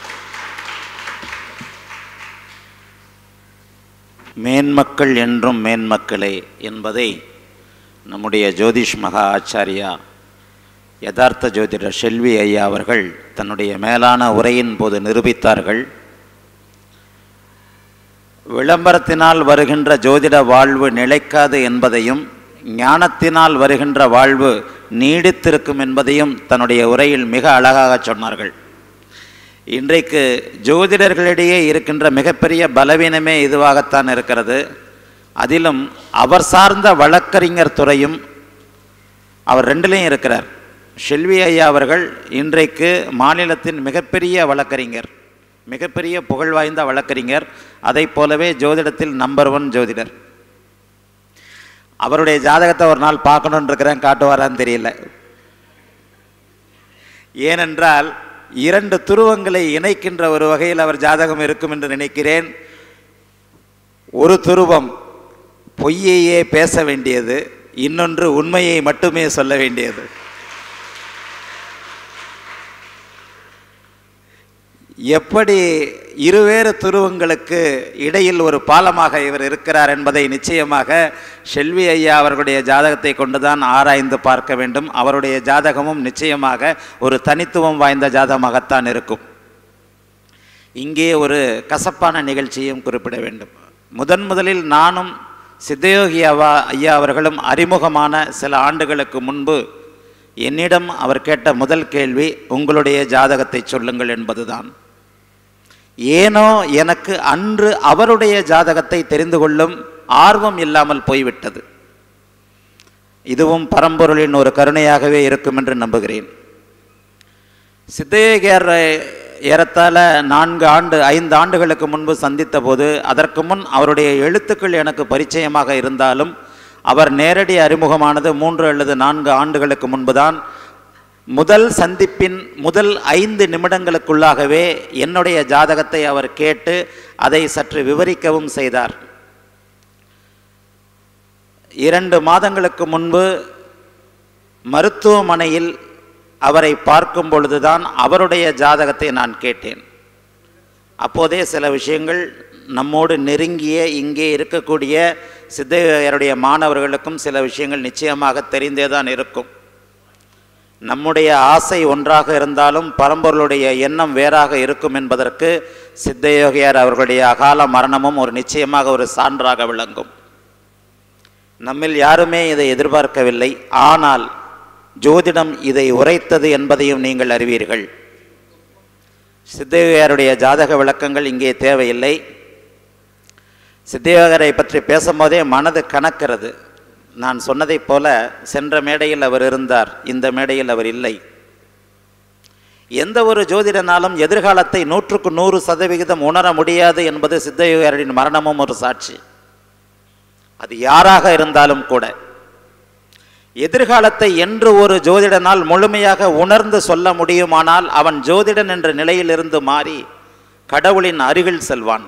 மேன்மக்கள் என்றும் மேன்மக்களே என்பதை நம்முடைய ஜோதிஷ் மகா ஆச்சாரியா யதார்த்த ஜோதிடர் செல்வி ஐயா அவர்கள் தன்னுடைய மேலான உரையின் போது நிரூபித்தார்கள் விளம்பரத்தினால் வருகின்ற ஜோதிட வாழ்வு நிலைக்காது என்பதையும் ஞானத்தினால் வருகின்ற வாழ்வு நீடித்திருக்கும் என்பதையும் தன்னுடைய உரையில் மிக அழகாக சொன்னார்கள் இன்றைக்கு ஜோதிடர்களிடையே இருக்கின்ற மிகப்பெரிய பலவீனமே இதுவாகத்தான் இருக்கிறது அதிலும் அவர் சார்ந்த வழக்கறிஞர் துறையும் அவர் ரெண்டுலேயும் இருக்கிறார் ஷெல்வி ஐயா அவர்கள் இன்றைக்கு மாநிலத்தின் மிகப்பெரிய வழக்கறிஞர் மிகப்பெரிய புகழ் வாய்ந்த வழக்கறிஞர் அதைப் போலவே ஜோதிடத்தில் நம்பர் ஒன் ஜோதிடர் அவருடைய ஜாதகத்தை ஒரு நாள் பார்க்கணுன்னு இருக்கிறேன் காட்டுவாரான்னு தெரியல ஏனென்றால் இரண்டு துருவங்களை இணைக்கின்ற ஒரு வகையில் அவர் ஜாதகம் இருக்கும் என்று நினைக்கிறேன் ஒரு துருவம் பொய்யையே பேச வேண்டியது இன்னொன்று உண்மையை மட்டுமே சொல்ல வேண்டியது எப்படி இருவேறு துருவங்களுக்கு இடையில் ஒரு பாலமாக இவர் இருக்கிறார் என்பதை நிச்சயமாக ஷெல்வி ஐயா அவர்களுடைய ஜாதகத்தை கொண்டுதான் ஆராய்ந்து பார்க்க வேண்டும் அவருடைய ஜாதகமும் நிச்சயமாக ஒரு தனித்துவம் வாய்ந்த ஜாதகமாகத்தான் இருக்கும் இங்கே ஒரு கசப்பான நிகழ்ச்சியும் குறிப்பிட வேண்டும் முதன் முதலில் நானும் சித்தயோகி அவா ஐயா அவர்களும் அறிமுகமான சில ஆண்டுகளுக்கு முன்பு என்னிடம் அவர் கேட்ட முதல் கேள்வி உங்களுடைய ஜாதகத்தை சொல்லுங்கள் என்பதுதான் ஏனோ எனக்கு அன்று அவருடைய ஜாதகத்தை தெரிந்து கொள்ளும் ஆர்வம் இல்லாமல் போய்விட்டது இதுவும் பரம்பொருளின் ஒரு கருணையாகவே இருக்கும் என்று நம்புகிறேன் சித்தயோகியார் ஏறத்தாழ நான்கு ஆண்டு ஐந்து ஆண்டுகளுக்கு முன்பு சந்தித்த போது அதற்கு முன் அவருடைய எழுத்துக்கள் எனக்கு பரிச்சயமாக இருந்தாலும் அவர் நேரடி அறிமுகமானது மூன்று அல்லது நான்கு ஆண்டுகளுக்கு முன்புதான் முதல் சந்திப்பின் முதல் ஐந்து நிமிடங்களுக்குள்ளாகவே என்னுடைய ஜாதகத்தை அவர் கேட்டு அதை சற்று விவரிக்கவும் செய்தார் இரண்டு மாதங்களுக்கு முன்பு மருத்துவமனையில் அவரை பார்க்கும் பொழுதுதான் அவருடைய ஜாதகத்தை நான் கேட்டேன் அப்போதே சில விஷயங்கள் நம்மோடு நெருங்கிய இங்கே இருக்கக்கூடிய சித்தையருடைய மாணவர்களுக்கும் சில விஷயங்கள் நிச்சயமாக தெரிந்தே தான் இருக்கும் நம்முடைய ஆசை ஒன்றாக இருந்தாலும் பரம்பொருளுடைய எண்ணம் வேறாக இருக்கும் என்பதற்கு சித்தயோகியார் அவர்களுடைய அகால மரணமும் ஒரு நிச்சயமாக ஒரு சான்றாக விளங்கும் நம்மில் யாருமே இதை எதிர்பார்க்கவில்லை ஆனால் ஜோதிடம் இதை உரைத்தது என்பதையும் நீங்கள் அறிவீர்கள் சித்தயோகியாருடைய ஜாதக விளக்கங்கள் இங்கே தேவையில்லை சித்தயோகரை பற்றி பேசும்போதே மனது கணக்கிறது நான் சொன்னதைப் போல சென்ற மேடையில் அவர் இருந்தார் இந்த மேடையில் அவர் இல்லை எந்த ஒரு ஜோதிடனாலும் எதிர்காலத்தை நூற்றுக்கு நூறு சதவிகிதம் உணர முடியாது என்பது சித்தயோகரின் மரணமும் ஒரு சாட்சி அது யாராக இருந்தாலும் கூட எதிர்காலத்தை என்று ஒரு ஜோதிடனால் முழுமையாக உணர்ந்து சொல்ல முடியுமானால் அவன் ஜோதிடன் என்ற நிலையிலிருந்து மாறி கடவுளின் அருகில் செல்வான்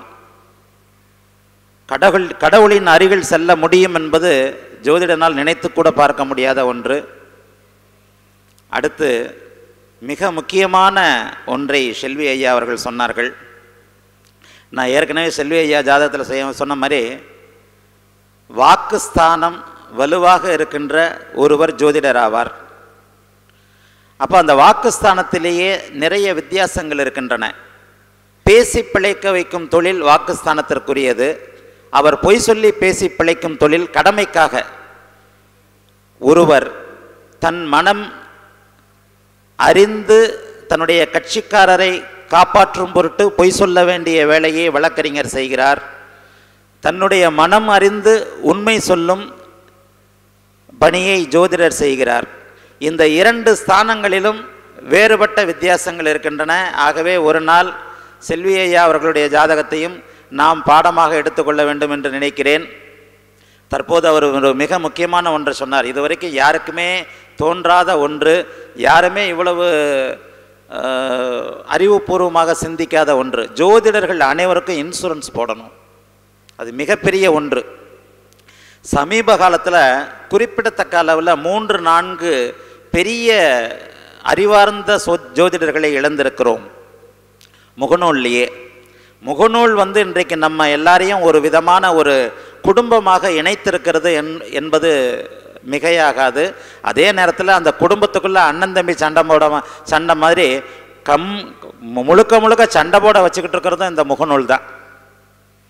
கடவுள் கடவுளின் அருகில் செல்ல முடியும் என்பது ஜோதிடனால் நினைத்து கூட பார்க்க முடியாத ஒன்று அடுத்து மிக முக்கியமான ஒன்றை செல்வி ஐயா அவர்கள் சொன்னார்கள் நான் ஏற்கனவே செல்வி ஐயா ஜாதகத்தில் செய்ய சொன்ன மாதிரி வாக்குஸ்தானம் வலுவாக இருக்கின்ற ஒருவர் ஜோதிடர் ஆவார் அப்போ அந்த வாக்குஸ்தானத்திலேயே நிறைய வித்தியாசங்கள் இருக்கின்றன பேசி பிழைக்க வைக்கும் தொழில் வாக்குஸ்தானத்திற்குரியது அவர் பொய் சொல்லி பேசி பிழைக்கும் தொழில் கடமைக்காக ஒருவர் தன் மனம் அறிந்து தன்னுடைய கட்சிக்காரரை காப்பாற்றும் பொருட்டு பொய் சொல்ல வேண்டிய வேலையை வழக்கறிஞர் செய்கிறார் தன்னுடைய மனம் அறிந்து உண்மை சொல்லும் பணியை ஜோதிடர் செய்கிறார் இந்த இரண்டு ஸ்தானங்களிலும் வேறுபட்ட வித்தியாசங்கள் இருக்கின்றன ஆகவே ஒரு நாள் செல்வி ஐயா அவர்களுடைய ஜாதகத்தையும் நாம் பாடமாக எடுத்துக்கொள்ள வேண்டும் என்று நினைக்கிறேன் தற்போது அவர் ஒரு மிக முக்கியமான ஒன்றை சொன்னார் இதுவரைக்கும் யாருக்குமே தோன்றாத ஒன்று யாருமே இவ்வளவு அஹ், அறிவுபூர்வமாக சிந்திக்காத ஒன்று ஜோதிடர்கள் அனைவருக்கும் இன்சூரன்ஸ் போடணும் அது மிகப்பெரிய ஒன்று சமீப காலத்தில் குறிப்பிடத்தக்க அளவில் மூன்று நான்கு பெரிய அறிவார்ந்த சோ ஜோதிடர்களை இழந்திருக்கிறோம் முகநூல்லையே முகநூல் வந்து இன்றைக்கு நம்ம எல்லாரையும் ஒரு விதமான ஒரு குடும்பமாக இணைத்திருக்கிறது என் என்பது மிகையாகாது அதே நேரத்தில் அந்த குடும்பத்துக்குள்ளே அண்ணன் தம்பி சண்டை போட சண்டை மாதிரி கம் முழுக்க முழுக்க சண்டை போட வச்சுக்கிட்டு இருக்கிறதும் இந்த முகநூல் தான்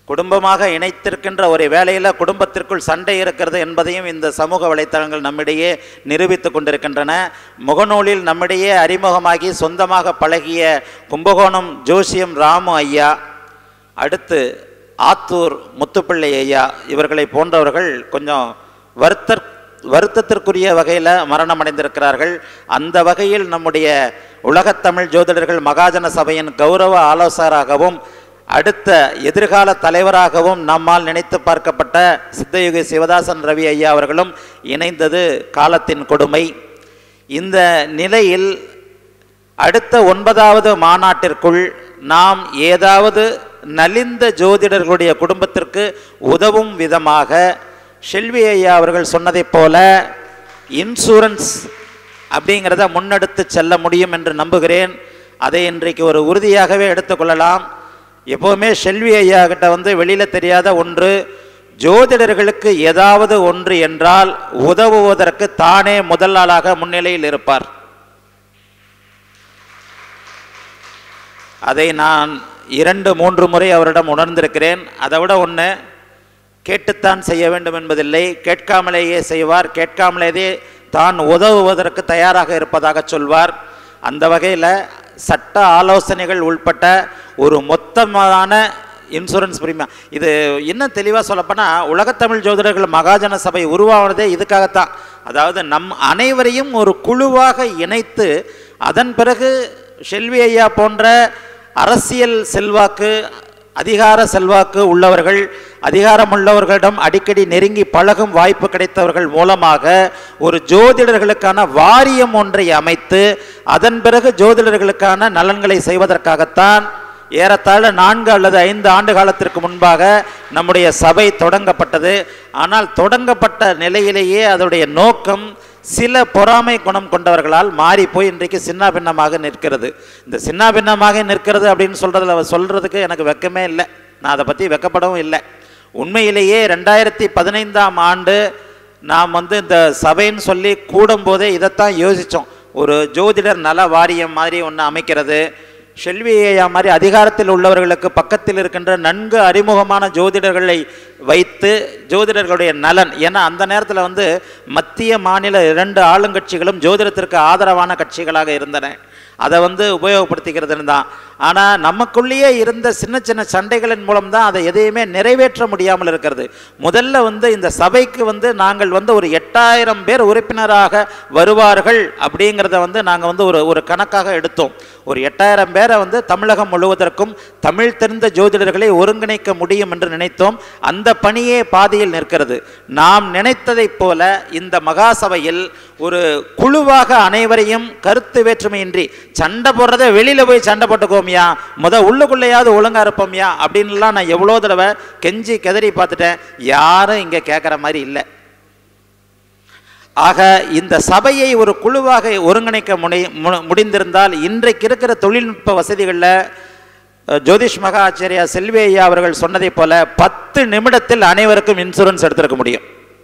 குடும்பமாக இணைத்திருக்கின்ற ஒரு வேளையில் குடும்பத்திற்குள் சண்டை இருக்கிறது என்பதையும் இந்த சமூக வலைத்தளங்கள் நம்மிடையே நிரூபித்து கொண்டிருக்கின்றன முகநூலில் நம்மிடையே அறிமுகமாகி சொந்தமாக பழகிய கும்பகோணம் ஜோசியம் ராமு ஐயா அடுத்து ஆத்தூர் முத்துப்பிள்ளை ஐயா இவர்களை போன்றவர்கள் கொஞ்சம் வருத்தர் வருத்தத்திற்குரிய வகையில் மரணம் அடைந்திருக்கிறார்கள் அந்த வகையில் நம்முடைய உலகத்தமிழ் ஜோதிடர்கள் மகாஜன சபையின் கௌரவ ஆலோசகராகவும் அடுத்த எதிர்கால தலைவராகவும் நம்மால் நினைத்து பார்க்கப்பட்ட சித்தயுகி சிவதாசன் ரவி ஐயா அவர்களும் இணைந்தது காலத்தின் கொடுமை இந்த நிலையில் அடுத்த ஒன்பதாவது மாநாட்டிற்குள் நாம் ஏதாவது நலிந்த ஜோதிடர்களுடைய குடும்பத்திற்கு உதவும் விதமாக ஷெல்வி ஐயா அவர்கள் சொன்னதைப் போல இன்சூரன்ஸ் அப்படிங்கிறத முன்னெடுத்து செல்ல முடியும் என்று நம்புகிறேன் அதை இன்றைக்கு ஒரு உறுதியாகவே எடுத்துக்கொள்ளலாம் எப்போவுமே ஷெல்வி ஐயா கிட்ட வந்து வெளியில் தெரியாத ஒன்று ஜோதிடர்களுக்கு ஏதாவது ஒன்று என்றால் உதவுவதற்கு தானே முதல் ஆளாக முன்னிலையில் இருப்பார் அதை நான் இரண்டு மூன்று முறை அவரிடம் உணர்ந்திருக்கிறேன் அதை விட ஒன்று கேட்டுத்தான் செய்ய வேண்டும் என்பதில்லை கேட்காமலேயே செய்வார் கேட்காமலேயே தான் உதவுவதற்கு தயாராக இருப்பதாக சொல்வார் அந்த வகையில் சட்ட ஆலோசனைகள் உள்பட்ட ஒரு மொத்தமான இன்சூரன்ஸ் பிரீமியம் இது இன்னும் தெளிவாக சொல்லப்போனால் உலகத்தமிழ் ஜோதிடர்கள் மகாஜன சபை உருவானதே இதுக்காகத்தான் அதாவது நம் அனைவரையும் ஒரு குழுவாக இணைத்து அதன் பிறகு ஷெல்வி ஐயா போன்ற அரசியல் செல்வாக்கு அதிகார செல்வாக்கு உள்ளவர்கள் அதிகாரமுள்ளவர்களிடம் அடிக்கடி நெருங்கி பழகும் வாய்ப்பு கிடைத்தவர்கள் மூலமாக ஒரு ஜோதிடர்களுக்கான வாரியம் ஒன்றை அமைத்து அதன் பிறகு ஜோதிடர்களுக்கான நலன்களை செய்வதற்காகத்தான் ஏறத்தாழ நான்கு அல்லது ஐந்து ஆண்டு காலத்திற்கு முன்பாக நம்முடைய சபை தொடங்கப்பட்டது ஆனால் தொடங்கப்பட்ட நிலையிலேயே அதனுடைய நோக்கம் சில பொறாமை குணம் கொண்டவர்களால் மாறி போய் இன்றைக்கு சின்ன பின்னமாக நிற்கிறது இந்த சின்ன பின்னமாக நிற்கிறது அப்படின்னு சொல்கிறதுல சொல்கிறதுக்கு எனக்கு வெக்கமே இல்லை நான் அதை பற்றி வெக்கப்படவும் இல்லை உண்மையிலேயே ரெண்டாயிரத்தி பதினைந்தாம் ஆண்டு நாம் வந்து இந்த சபைன்னு சொல்லி கூடும்போதே இதைத்தான் யோசித்தோம் ஒரு ஜோதிடர் நல வாரியம் மாதிரி ஒன்று அமைக்கிறது ஷெல்வி ஐயா மாதிரி அதிகாரத்தில் உள்ளவர்களுக்கு பக்கத்தில் இருக்கின்ற நன்கு அறிமுகமான ஜோதிடர்களை வைத்து ஜோதிடர்களுடைய நலன் ஏன்னா அந்த நேரத்தில் வந்து மத்திய மாநில இரண்டு ஆளுங்கட்சிகளும் ஜோதிடத்திற்கு ஆதரவான கட்சிகளாக இருந்தன அதை வந்து உபயோகப்படுத்திக்கிறதுன்னு தான் ஆனால் நமக்குள்ளேயே இருந்த சின்ன சின்ன சண்டைகளின் மூலம் தான் அதை எதையுமே நிறைவேற்ற முடியாமல் இருக்கிறது முதல்ல வந்து இந்த சபைக்கு வந்து நாங்கள் வந்து ஒரு எட்டாயிரம் பேர் உறுப்பினராக வருவார்கள் அப்படிங்கிறத வந்து நாங்கள் வந்து ஒரு ஒரு கணக்காக எடுத்தோம் ஒரு எட்டாயிரம் பேரை வந்து தமிழகம் முழுவதற்கும் தமிழ் தெரிந்த ஜோதிடர்களை ஒருங்கிணைக்க முடியும் என்று நினைத்தோம் அந்த பணியே பாதியில் நிற்கிறது நாம் நினைத்ததைப் போல இந்த மகாசபையில் ஒரு குழுவாக அனைவரையும் கருத்து வேற்றுமையின்றி சண்டை போடுறத வெளியில போய் சண்டை போட்டுக்கோமியா முத உள்ளுக்குள்ளேயாவது ஒழுங்கா இருப்போம்யா அப்படின்லாம் நான் எவ்வளோ தடவை கெஞ்சி கதறி பார்த்துட்டேன் யாரும் இங்கே கேட்குற மாதிரி இல்லை ஆக இந்த சபையை ஒரு குழுவாக ஒருங்கிணைக்க முடி மு- முடிந்திருந்தால் இன்றைக்கு இருக்கிற தொழில்நுட்ப வசதிகளில் அஹ், ஜோதிஷ் மகா ஆச்சாரியா செல்வி ஐயா அவர்கள் சொன்னதைப் போல பத்து நிமிடத்தில் அனைவருக்கும் இன்சூரன்ஸ் எடுத்திருக்க முடியும்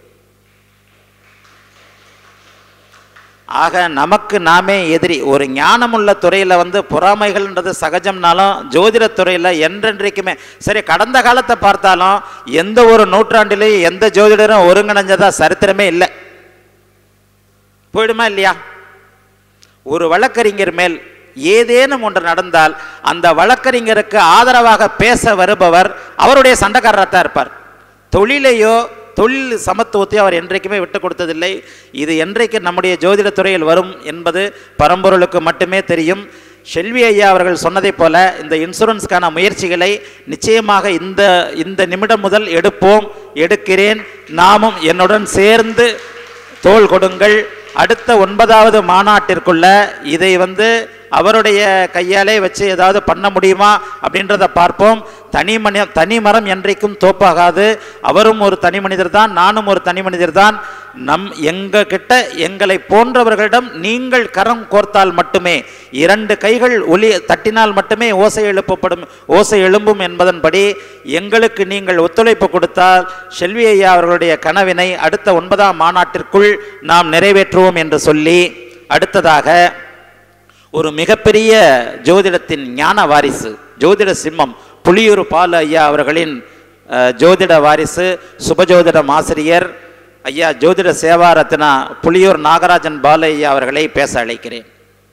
ஆக நமக்கு நாமே எதிரி ஒரு ஞானமுள்ள துறையில் வந்து பொறாமைகள்ன்றது சகஜம்னாலும் ஜோதிடத் துறையில் என்றென்றைக்குமே சரி கடந்த காலத்தை பார்த்தாலும் எந்த ஒரு நூற்றாண்டிலையும் எந்த ஜோதிடரும் ஒருங்கிணைஞ்சதா சரித்திரமே இல்லை போயிடுமா இல்லையா ஒரு வழக்கறிஞர் மேல் ஏதேனும் ஒன்று நடந்தால் அந்த வழக்கறிஞருக்கு ஆதரவாக பேச வருபவர் அவருடைய சண்டைக்காரராக தான் இருப்பார் தொழிலையோ தொழில் சமத்துவத்தையோ அவர் என்றைக்குமே விட்டு கொடுத்ததில்லை இது என்றைக்கு நம்முடைய ஜோதிடத் துறையில் வரும் என்பது பரம்பொருளுக்கு மட்டுமே தெரியும் ஷெல்வி ஐயா அவர்கள் சொன்னதைப் போல இந்த இன்சூரன்ஸ்க்கான முயற்சிகளை நிச்சயமாக இந்த இந்த நிமிடம் முதல் எடுப்போம் எடுக்கிறேன் நாமும் என்னுடன் சேர்ந்து தோள் கொடுங்கள் அடுத்த ஒன்பதாவது மாநாட்டிற்குள்ள இதை வந்து அவருடைய கையாலே வச்சு ஏதாவது பண்ண முடியுமா அப்படின்றத பார்ப்போம் தனி மனி தனி மரம் என்றைக்கும் தோப்பாகாது அவரும் ஒரு தனி மனிதர் தான் நானும் ஒரு தனி மனிதர் தான் நம் எங்க கிட்ட எங்களை போன்றவர்களிடம் நீங்கள் கரம் கோர்த்தால் மட்டுமே இரண்டு கைகள் ஒலி தட்டினால் மட்டுமே ஓசை எழுப்பப்படும் ஓசை எழும்பும் என்பதன்படி எங்களுக்கு நீங்கள் ஒத்துழைப்பு கொடுத்தால் செல்வி ஐயா அவர்களுடைய கனவினை அடுத்த ஒன்பதாம் மாநாட்டிற்குள் நாம் நிறைவேற்றுவோம் என்று சொல்லி அடுத்ததாக ஒரு மிகப்பெரிய ஜோதிடத்தின் ஞான வாரிசு ஜோதிட சிம்மம் புலியூர் பால் ஐயா அவர்களின் அஹ், ஜோதிட வாரிசு சுபஜோதிடம் ஆசிரியர் ஐயா ஜோதிட சேவா ரத்னா புலியூர் நாகராஜன் பாலு ஐயா அவர்களை பேச அழைக்கிறேன்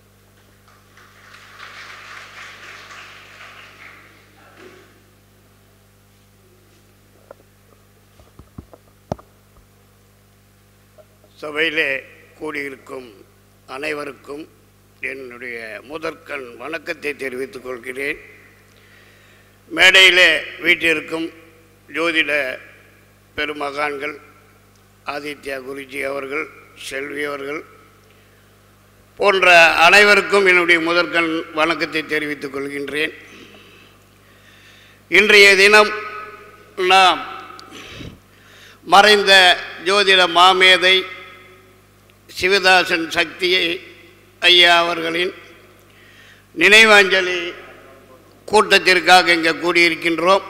சபையிலே கூடியிருக்கும் அனைவருக்கும் என்னுடைய முதற்கண் வணக்கத்தை தெரிவித்துக் கொள்கிறேன் மேடையிலே வீட்டிற்கும் ஜோதிட பெருமகான்கள் ஆதித்யா குருஜி அவர்கள் செல்வி அவர்கள் போன்ற அனைவருக்கும் என்னுடைய முதற்கண் வணக்கத்தை தெரிவித்துக் கொள்கின்றேன் இன்றைய தினம் நாம் மறைந்த ஜோதிட மாமேதை சிவதாசன் சக்தியை ஐயா அவர்களின் நினைவாஞ்சலி கூட்டத்திற்காக இங்கே கூடியிருக்கின்றோம்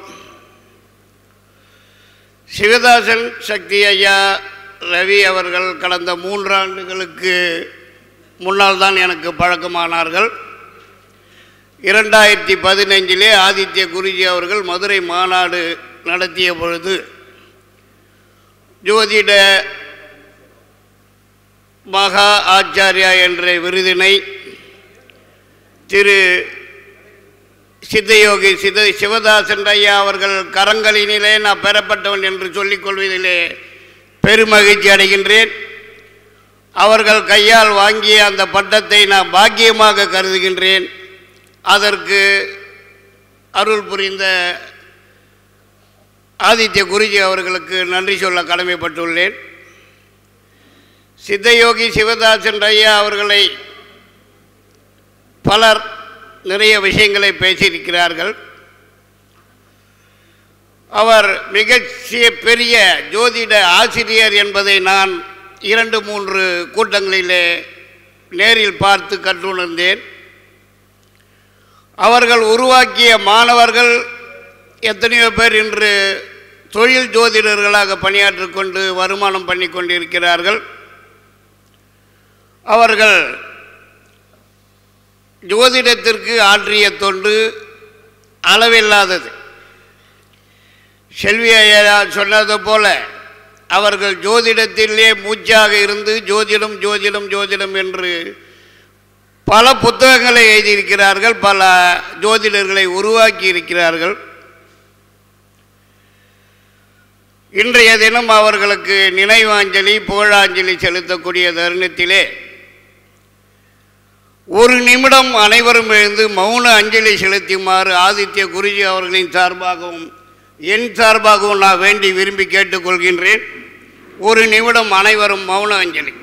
சிவதாசன் சக்தி ஐயா ரவி அவர்கள் கடந்த மூன்றாண்டுகளுக்கு முன்னால் தான் எனக்கு பழக்கமானார்கள் இரண்டாயிரத்தி பதினைஞ்சிலே ஆதித்ய குருஜி அவர்கள் மதுரை மாநாடு நடத்திய பொழுது ஜோதிட மகா ஆச்சாரியா என்ற விருதினை திரு சித்தயோகி சித சிவதாசன் ஐயா அவர்கள் கரங்களினிலே நான் பெறப்பட்டவன் என்று சொல்லிக் கொள்வதிலே பெருமகிழ்ச்சி அடைகின்றேன் அவர்கள் கையால் வாங்கிய அந்த பட்டத்தை நான் பாக்கியமாக கருதுகின்றேன் அதற்கு அருள் புரிந்த ஆதித்ய குருஜி அவர்களுக்கு நன்றி சொல்ல கடமைப்பட்டுள்ளேன் சித்தயோகி சிவதாசன் ஐயா அவர்களை பலர் நிறைய விஷயங்களை பேசியிருக்கிறார்கள் அவர் மிக சி- பெரிய ஜோதிட ஆசிரியர் என்பதை நான் இரண்டு மூன்று கூட்டங்களிலே நேரில் பார்த்து கற்றுணர்ந்தேன் அவர்கள் உருவாக்கிய மாணவர்கள் எத்தனையோ பேர் இன்று தொழில் ஜோதிடர்களாக பணியாற்றிக் கொண்டு வருமானம் பண்ணி கொண்டிருக்கிறார்கள் அவர்கள் ஜோதிடத்திற்கு ஆற்றிய தொண்டு அளவில்லாதது செல்வி ஐயா சொன்னது போல அவர்கள் ஜோதிடத்திலே மூச்சாக இருந்து ஜோதிடம் ஜோதிடம் ஜோதிடம் என்று பல புத்தகங்களை எழுதியிருக்கிறார்கள் பல ஜோதிடர்களை உருவாக்கி இருக்கிறார்கள் இன்றைய தினம் அவர்களுக்கு நினைவாஞ்சலி புகழாஞ்சலி செலுத்தக்கூடிய தருணத்திலே ஒரு நிமிடம் அனைவரும் எழுந்து மௌன அஞ்சலி செலுத்துமாறு ஆதித்ய குருஜி அவர்களின் சார்பாகவும் என் சார்பாகவும் நான் வேண்டி விரும்பி கேட்டுக்கொள்கின்றேன் ஒரு நிமிடம் அனைவரும் மௌன அஞ்சலி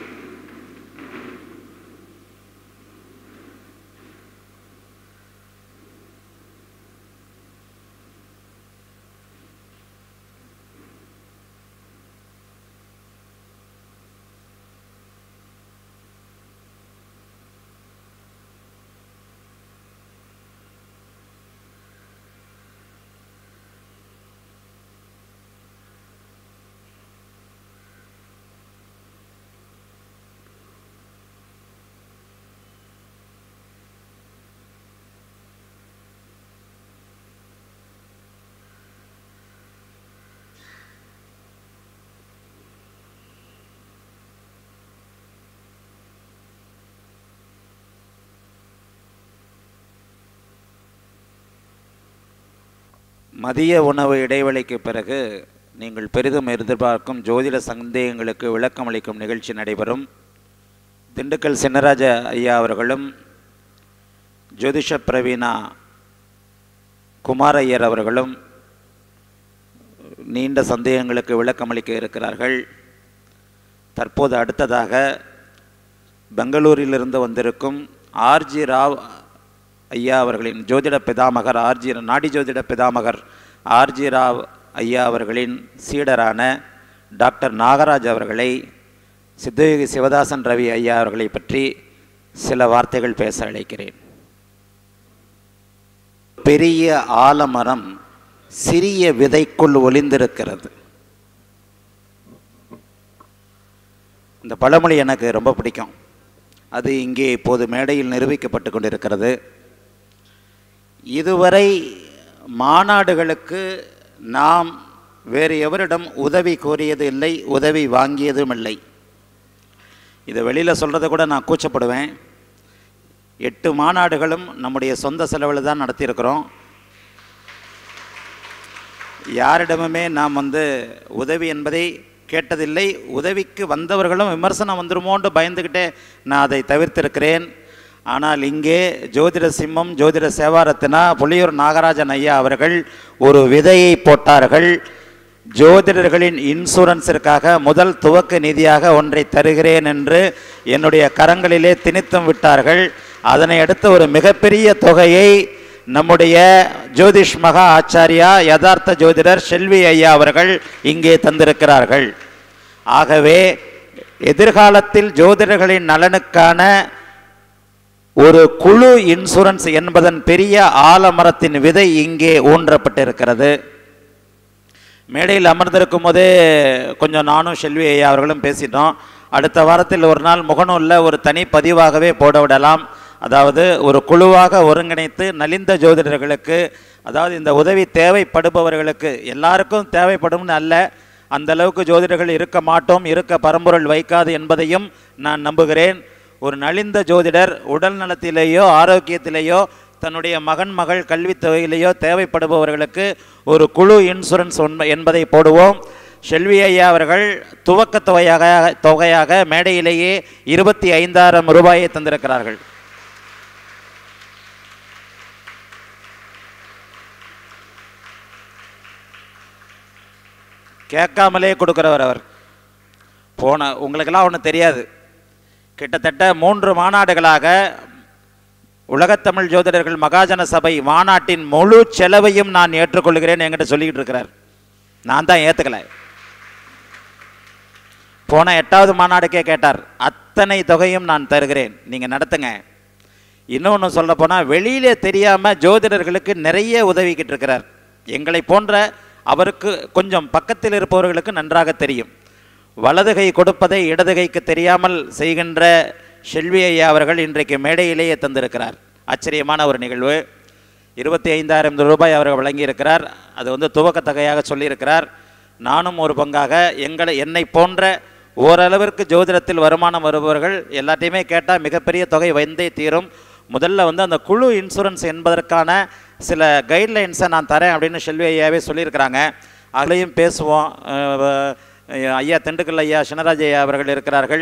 மதிய உணவு இடைவேளைக்கு பிறகு நீங்கள் பெரிதும் எதிர்பார்க்கும் ஜோதிட சந்தேகங்களுக்கு விளக்கம் அளிக்கும் நிகழ்ச்சி நடைபெறும் திண்டுக்கல் சின்னராஜ ஐயா அவர்களும் ஜோதிஷ பிரவீனா குமார் ஐயர் அவர்களும் நீண்ட சந்தேகங்களுக்கு விளக்கம் அளிக்க இருக்கிறார்கள் தற்போது அடுத்ததாக பெங்களூரிலிருந்து வந்திருக்கும் ஆர்ஜி ராவ் ஐயா அவர்களின் ஜோதிட பிதாமகர் ஆர்ஜி நாடி ஜோதிட பிதாமகர் ஆர்ஜி ராவ் ஐயா அவர்களின் சீடரான டாக்டர் நாகராஜ் அவர்களை சித்தயோகி சிவதாசன் ரவி ஐயா அவர்களை பற்றி சில வார்த்தைகள் பேச அழைக்கிறேன் பெரிய ஆலமரம் சிறிய விதைக்குள் ஒளிந்திருக்கிறது இந்த பழமொழி எனக்கு ரொம்ப பிடிக்கும் அது இங்கே இப்போது மேடையில் நிரூபிக்கப்பட்டு கொண்டிருக்கிறது இதுவரை மாநாடுகளுக்கு நாம் வேறு எவரிடம் உதவி கோரியது இல்லை உதவி வாங்கியதும் இல்லை இதை வெளியில் சொல்கிறத கூட நான் கூச்சப்படுவேன் எட்டு மாநாடுகளும் நம்முடைய சொந்த செலவில் தான் நடத்தியிருக்கிறோம் யாரிடமுமே நாம் வந்து உதவி என்பதை கேட்டதில்லை உதவிக்கு வந்தவர்களும் விமர்சனம் வந்துருமோன்னு பயந்துக்கிட்டே நான் அதை தவிர்த்திருக்கிறேன் ஆனால் இங்கே ஜோதிட சிம்மம் ஜோதிட சேவாரத்தினா புலியூர் நாகராஜன் ஐயா அவர்கள் ஒரு விதையை போட்டார்கள் ஜோதிடர்களின் இன்சூரன்ஸிற்காக முதல் துவக்க நிதியாக ஒன்றை தருகிறேன் என்று என்னுடைய கரங்களிலே திணித்தும் விட்டார்கள் அதனை அடுத்து ஒரு மிகப்பெரிய தொகையை நம்முடைய ஜோதிஷ் மகா ஆச்சாரியா யதார்த்த ஜோதிடர் செல்வி ஐயா அவர்கள் இங்கே தந்திருக்கிறார்கள் ஆகவே எதிர்காலத்தில் ஜோதிடர்களின் நலனுக்கான ஒரு குழு இன்சூரன்ஸ் என்பதன் பெரிய ஆலமரத்தின் விதை இங்கே ஊன்றப்பட்டிருக்கிறது மேடையில் அமர்ந்திருக்கும் போதே கொஞ்சம் நானும் செல்வி ஐயா அவர்களும் பேசிட்டோம் அடுத்த வாரத்தில் ஒரு நாள் முகநூலில் ஒரு தனி பதிவாகவே போட விடலாம் அதாவது ஒரு குழுவாக ஒருங்கிணைத்து நலிந்த ஜோதிடர்களுக்கு அதாவது இந்த உதவி தேவைப்படுபவர்களுக்கு எல்லாருக்கும் தேவைப்படும்னு அல்ல அந்த அளவுக்கு ஜோதிடர்கள் இருக்க மாட்டோம் இருக்க பரம்பொருள் வைக்காது என்பதையும் நான் நம்புகிறேன் ஒரு நலிந்த ஜோதிடர் உடல் நலத்திலேயோ ஆரோக்கியத்திலேயோ தன்னுடைய மகன் மகள் கல்வித் தொகையிலேயோ தேவைப்படுபவர்களுக்கு ஒரு குழு இன்சூரன்ஸ் உண்மை என்பதை போடுவோம் செல்வி ஐயா அவர்கள் துவக்க தொகையாக தொகையாக மேடையிலேயே இருபத்தி ஐந்தாயிரம் ரூபாயை தந்திருக்கிறார்கள் கேட்காமலே கொடுக்கிறவர் அவர் போன உங்களுக்கெல்லாம் ஒன்றும் தெரியாது கிட்டத்தட்ட மூன்று மாநாடுகளாக உலகத்தமிழ் ஜோதிடர்கள் மகாஜன சபை மாநாட்டின் முழு செலவையும் நான் ஏற்றுக்கொள்கிறேன் என்கிட்ட சொல்லிக்கிட்டு இருக்கிறார் நான் தான் ஏற்றுக்கலை போன எட்டாவது மாநாடுக்கே கேட்டார் அத்தனை தொகையும் நான் தருகிறேன் நீங்கள் நடத்துங்க இன்னொன்று சொல்ல போனால் வெளியிலே தெரியாமல் ஜோதிடர்களுக்கு நிறைய உதவிக்கிட்டு இருக்கிறார் எங்களை போன்ற அவருக்கு கொஞ்சம் பக்கத்தில் இருப்பவர்களுக்கு நன்றாக தெரியும் வலது கை கொடுப்பதை இடது கைக்கு தெரியாமல் செய்கின்ற செல்வி ஐயா அவர்கள் இன்றைக்கு மேடையிலேயே தந்திருக்கிறார் ஆச்சரியமான ஒரு நிகழ்வு இருபத்தி ஐந்தாயிரம் ரூபாய் அவர் வழங்கியிருக்கிறார் அது வந்து துவக்கத்தொகையாக சொல்லியிருக்கிறார் நானும் ஒரு பங்காக எங்களை என்னை போன்ற ஓரளவிற்கு ஜோதிடத்தில் வருமானம் வருபவர்கள் எல்லாத்தையுமே கேட்டால் மிகப்பெரிய தொகை வந்தே தீரும் முதல்ல வந்து அந்த குழு இன்சூரன்ஸ் என்பதற்கான சில கைட்லைன்ஸை நான் தரேன் அப்படின்னு செல்வி ஐயாவே சொல்லியிருக்கிறாங்க அதுலேயும் பேசுவோம் அஹ் ஐயா திண்டுக்கல் ஐயா சினராஜ் ஐயா அவர்கள் இருக்கிறார்கள்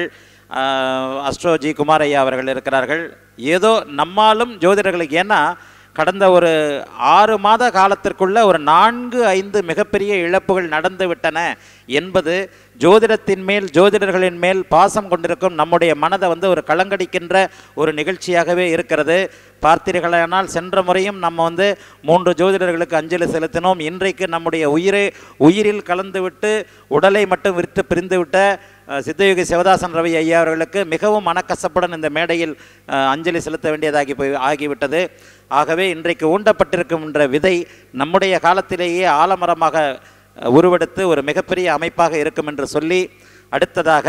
அஹ் அஸ்ட்ரோ ஜி குமார் ஐயா அவர்கள் இருக்கிறார்கள் ஏதோ நம்மாலும் ஜோதிடர்களுக்கு ஏன்னா கடந்த ஒரு ஆறு மாத காலத்திற்குள்ள ஒரு நான்கு ஐந்து மிகப்பெரிய இழப்புகள் நடந்து விட்டன என்பது ஜோதிடத்தின் மேல் ஜோதிடர்களின் மேல் பாசம் கொண்டிருக்கும் நம்முடைய மனதை வந்து ஒரு கலங்கடிக்கின்ற ஒரு நிகழ்ச்சியாகவே இருக்கிறது பார்த்தீர்களானால் சென்ற முறையும் நம்ம வந்து மூன்று ஜோதிடர்களுக்கு அஞ்சலி செலுத்தினோம் இன்றைக்கு நம்முடைய உயிரை உயிரில் கலந்துவிட்டு உடலை மட்டும் விற்று பிரிந்துவிட்ட அஹ், சித்தயோகி சிவதாசன் ரவி ஐயா அவர்களுக்கு மிகவும் மனக்கசப்புடன் இந்த மேடையில் அஹ், அஞ்சலி செலுத்த வேண்டியதாகி போய் ஆகிவிட்டது ஆகவே இன்றைக்கு ஊண்டப்பட்டிருக்கின்ற விதை நம்முடைய காலத்திலேயே ஆலமரமாக அஹ், உருவெடுத்து ஒரு மிகப்பெரிய அமைப்பாக இருக்கும் என்று சொல்லி அடுத்ததாக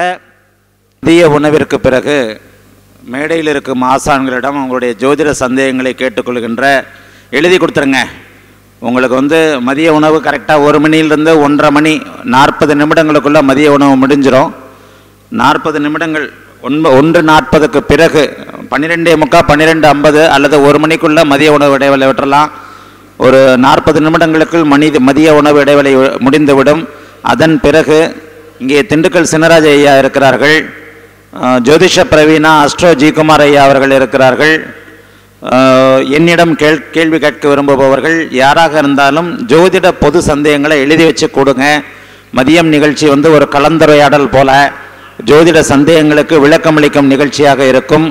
மதிய உணவிற்கு பிறகு மேடையில் இருக்கும் ஆசான்களிடம் உங்களுடைய ஜோதிட சந்தேகங்களை கேட்டுக்கொள்கின்ற எழுதி கொடுத்துருங்க உங்களுக்கு வந்து மதிய உணவு கரெக்டாக ஒரு மணியிலிருந்து ஒன்றரை மணி நாற்பது நிமிடங்களுக்குள்ள மதிய உணவு முடிஞ்சிடும் நாற்பது நிமிடங்கள் ஒன்ப ஒன்று நாற்பதுக்கு பிறகு பன்னிரெண்டே முக்கால் பன்னிரெண்டு ஐம்பது அல்லது ஒரு மணிக்குள்ள மதிய உணவு இடைவேளை விட்டுறலாம் ஒரு நாற்பது நிமிடங்களுக்குள் மணி மதிய உணவு இடைவேளை முடிந்துவிடும் அதன் பிறகு இங்கே திண்டுக்கல் சினராஜ் ஐயா இருக்கிறார்கள் அஹ், ஜோதிஷ பிரவீனா அஸ்ட்ரோ ஜி குமார் ஐயா அவர்கள் இருக்கிறார்கள் அஹ், என்னிடம் கேள் கேள்வி கேட்க விரும்புபவர்கள் யாராக இருந்தாலும் ஜோதிட பொது சந்தேகங்களை எழுதி வச்சு கொடுங்க மதியம் நிகழ்ச்சி வந்து ஒரு கலந்துரையாடல் போல ஜோதிட சந்தேகங்களுக்கு விளக்கமளிக்கும் நிகழ்ச்சியாக இருக்கும்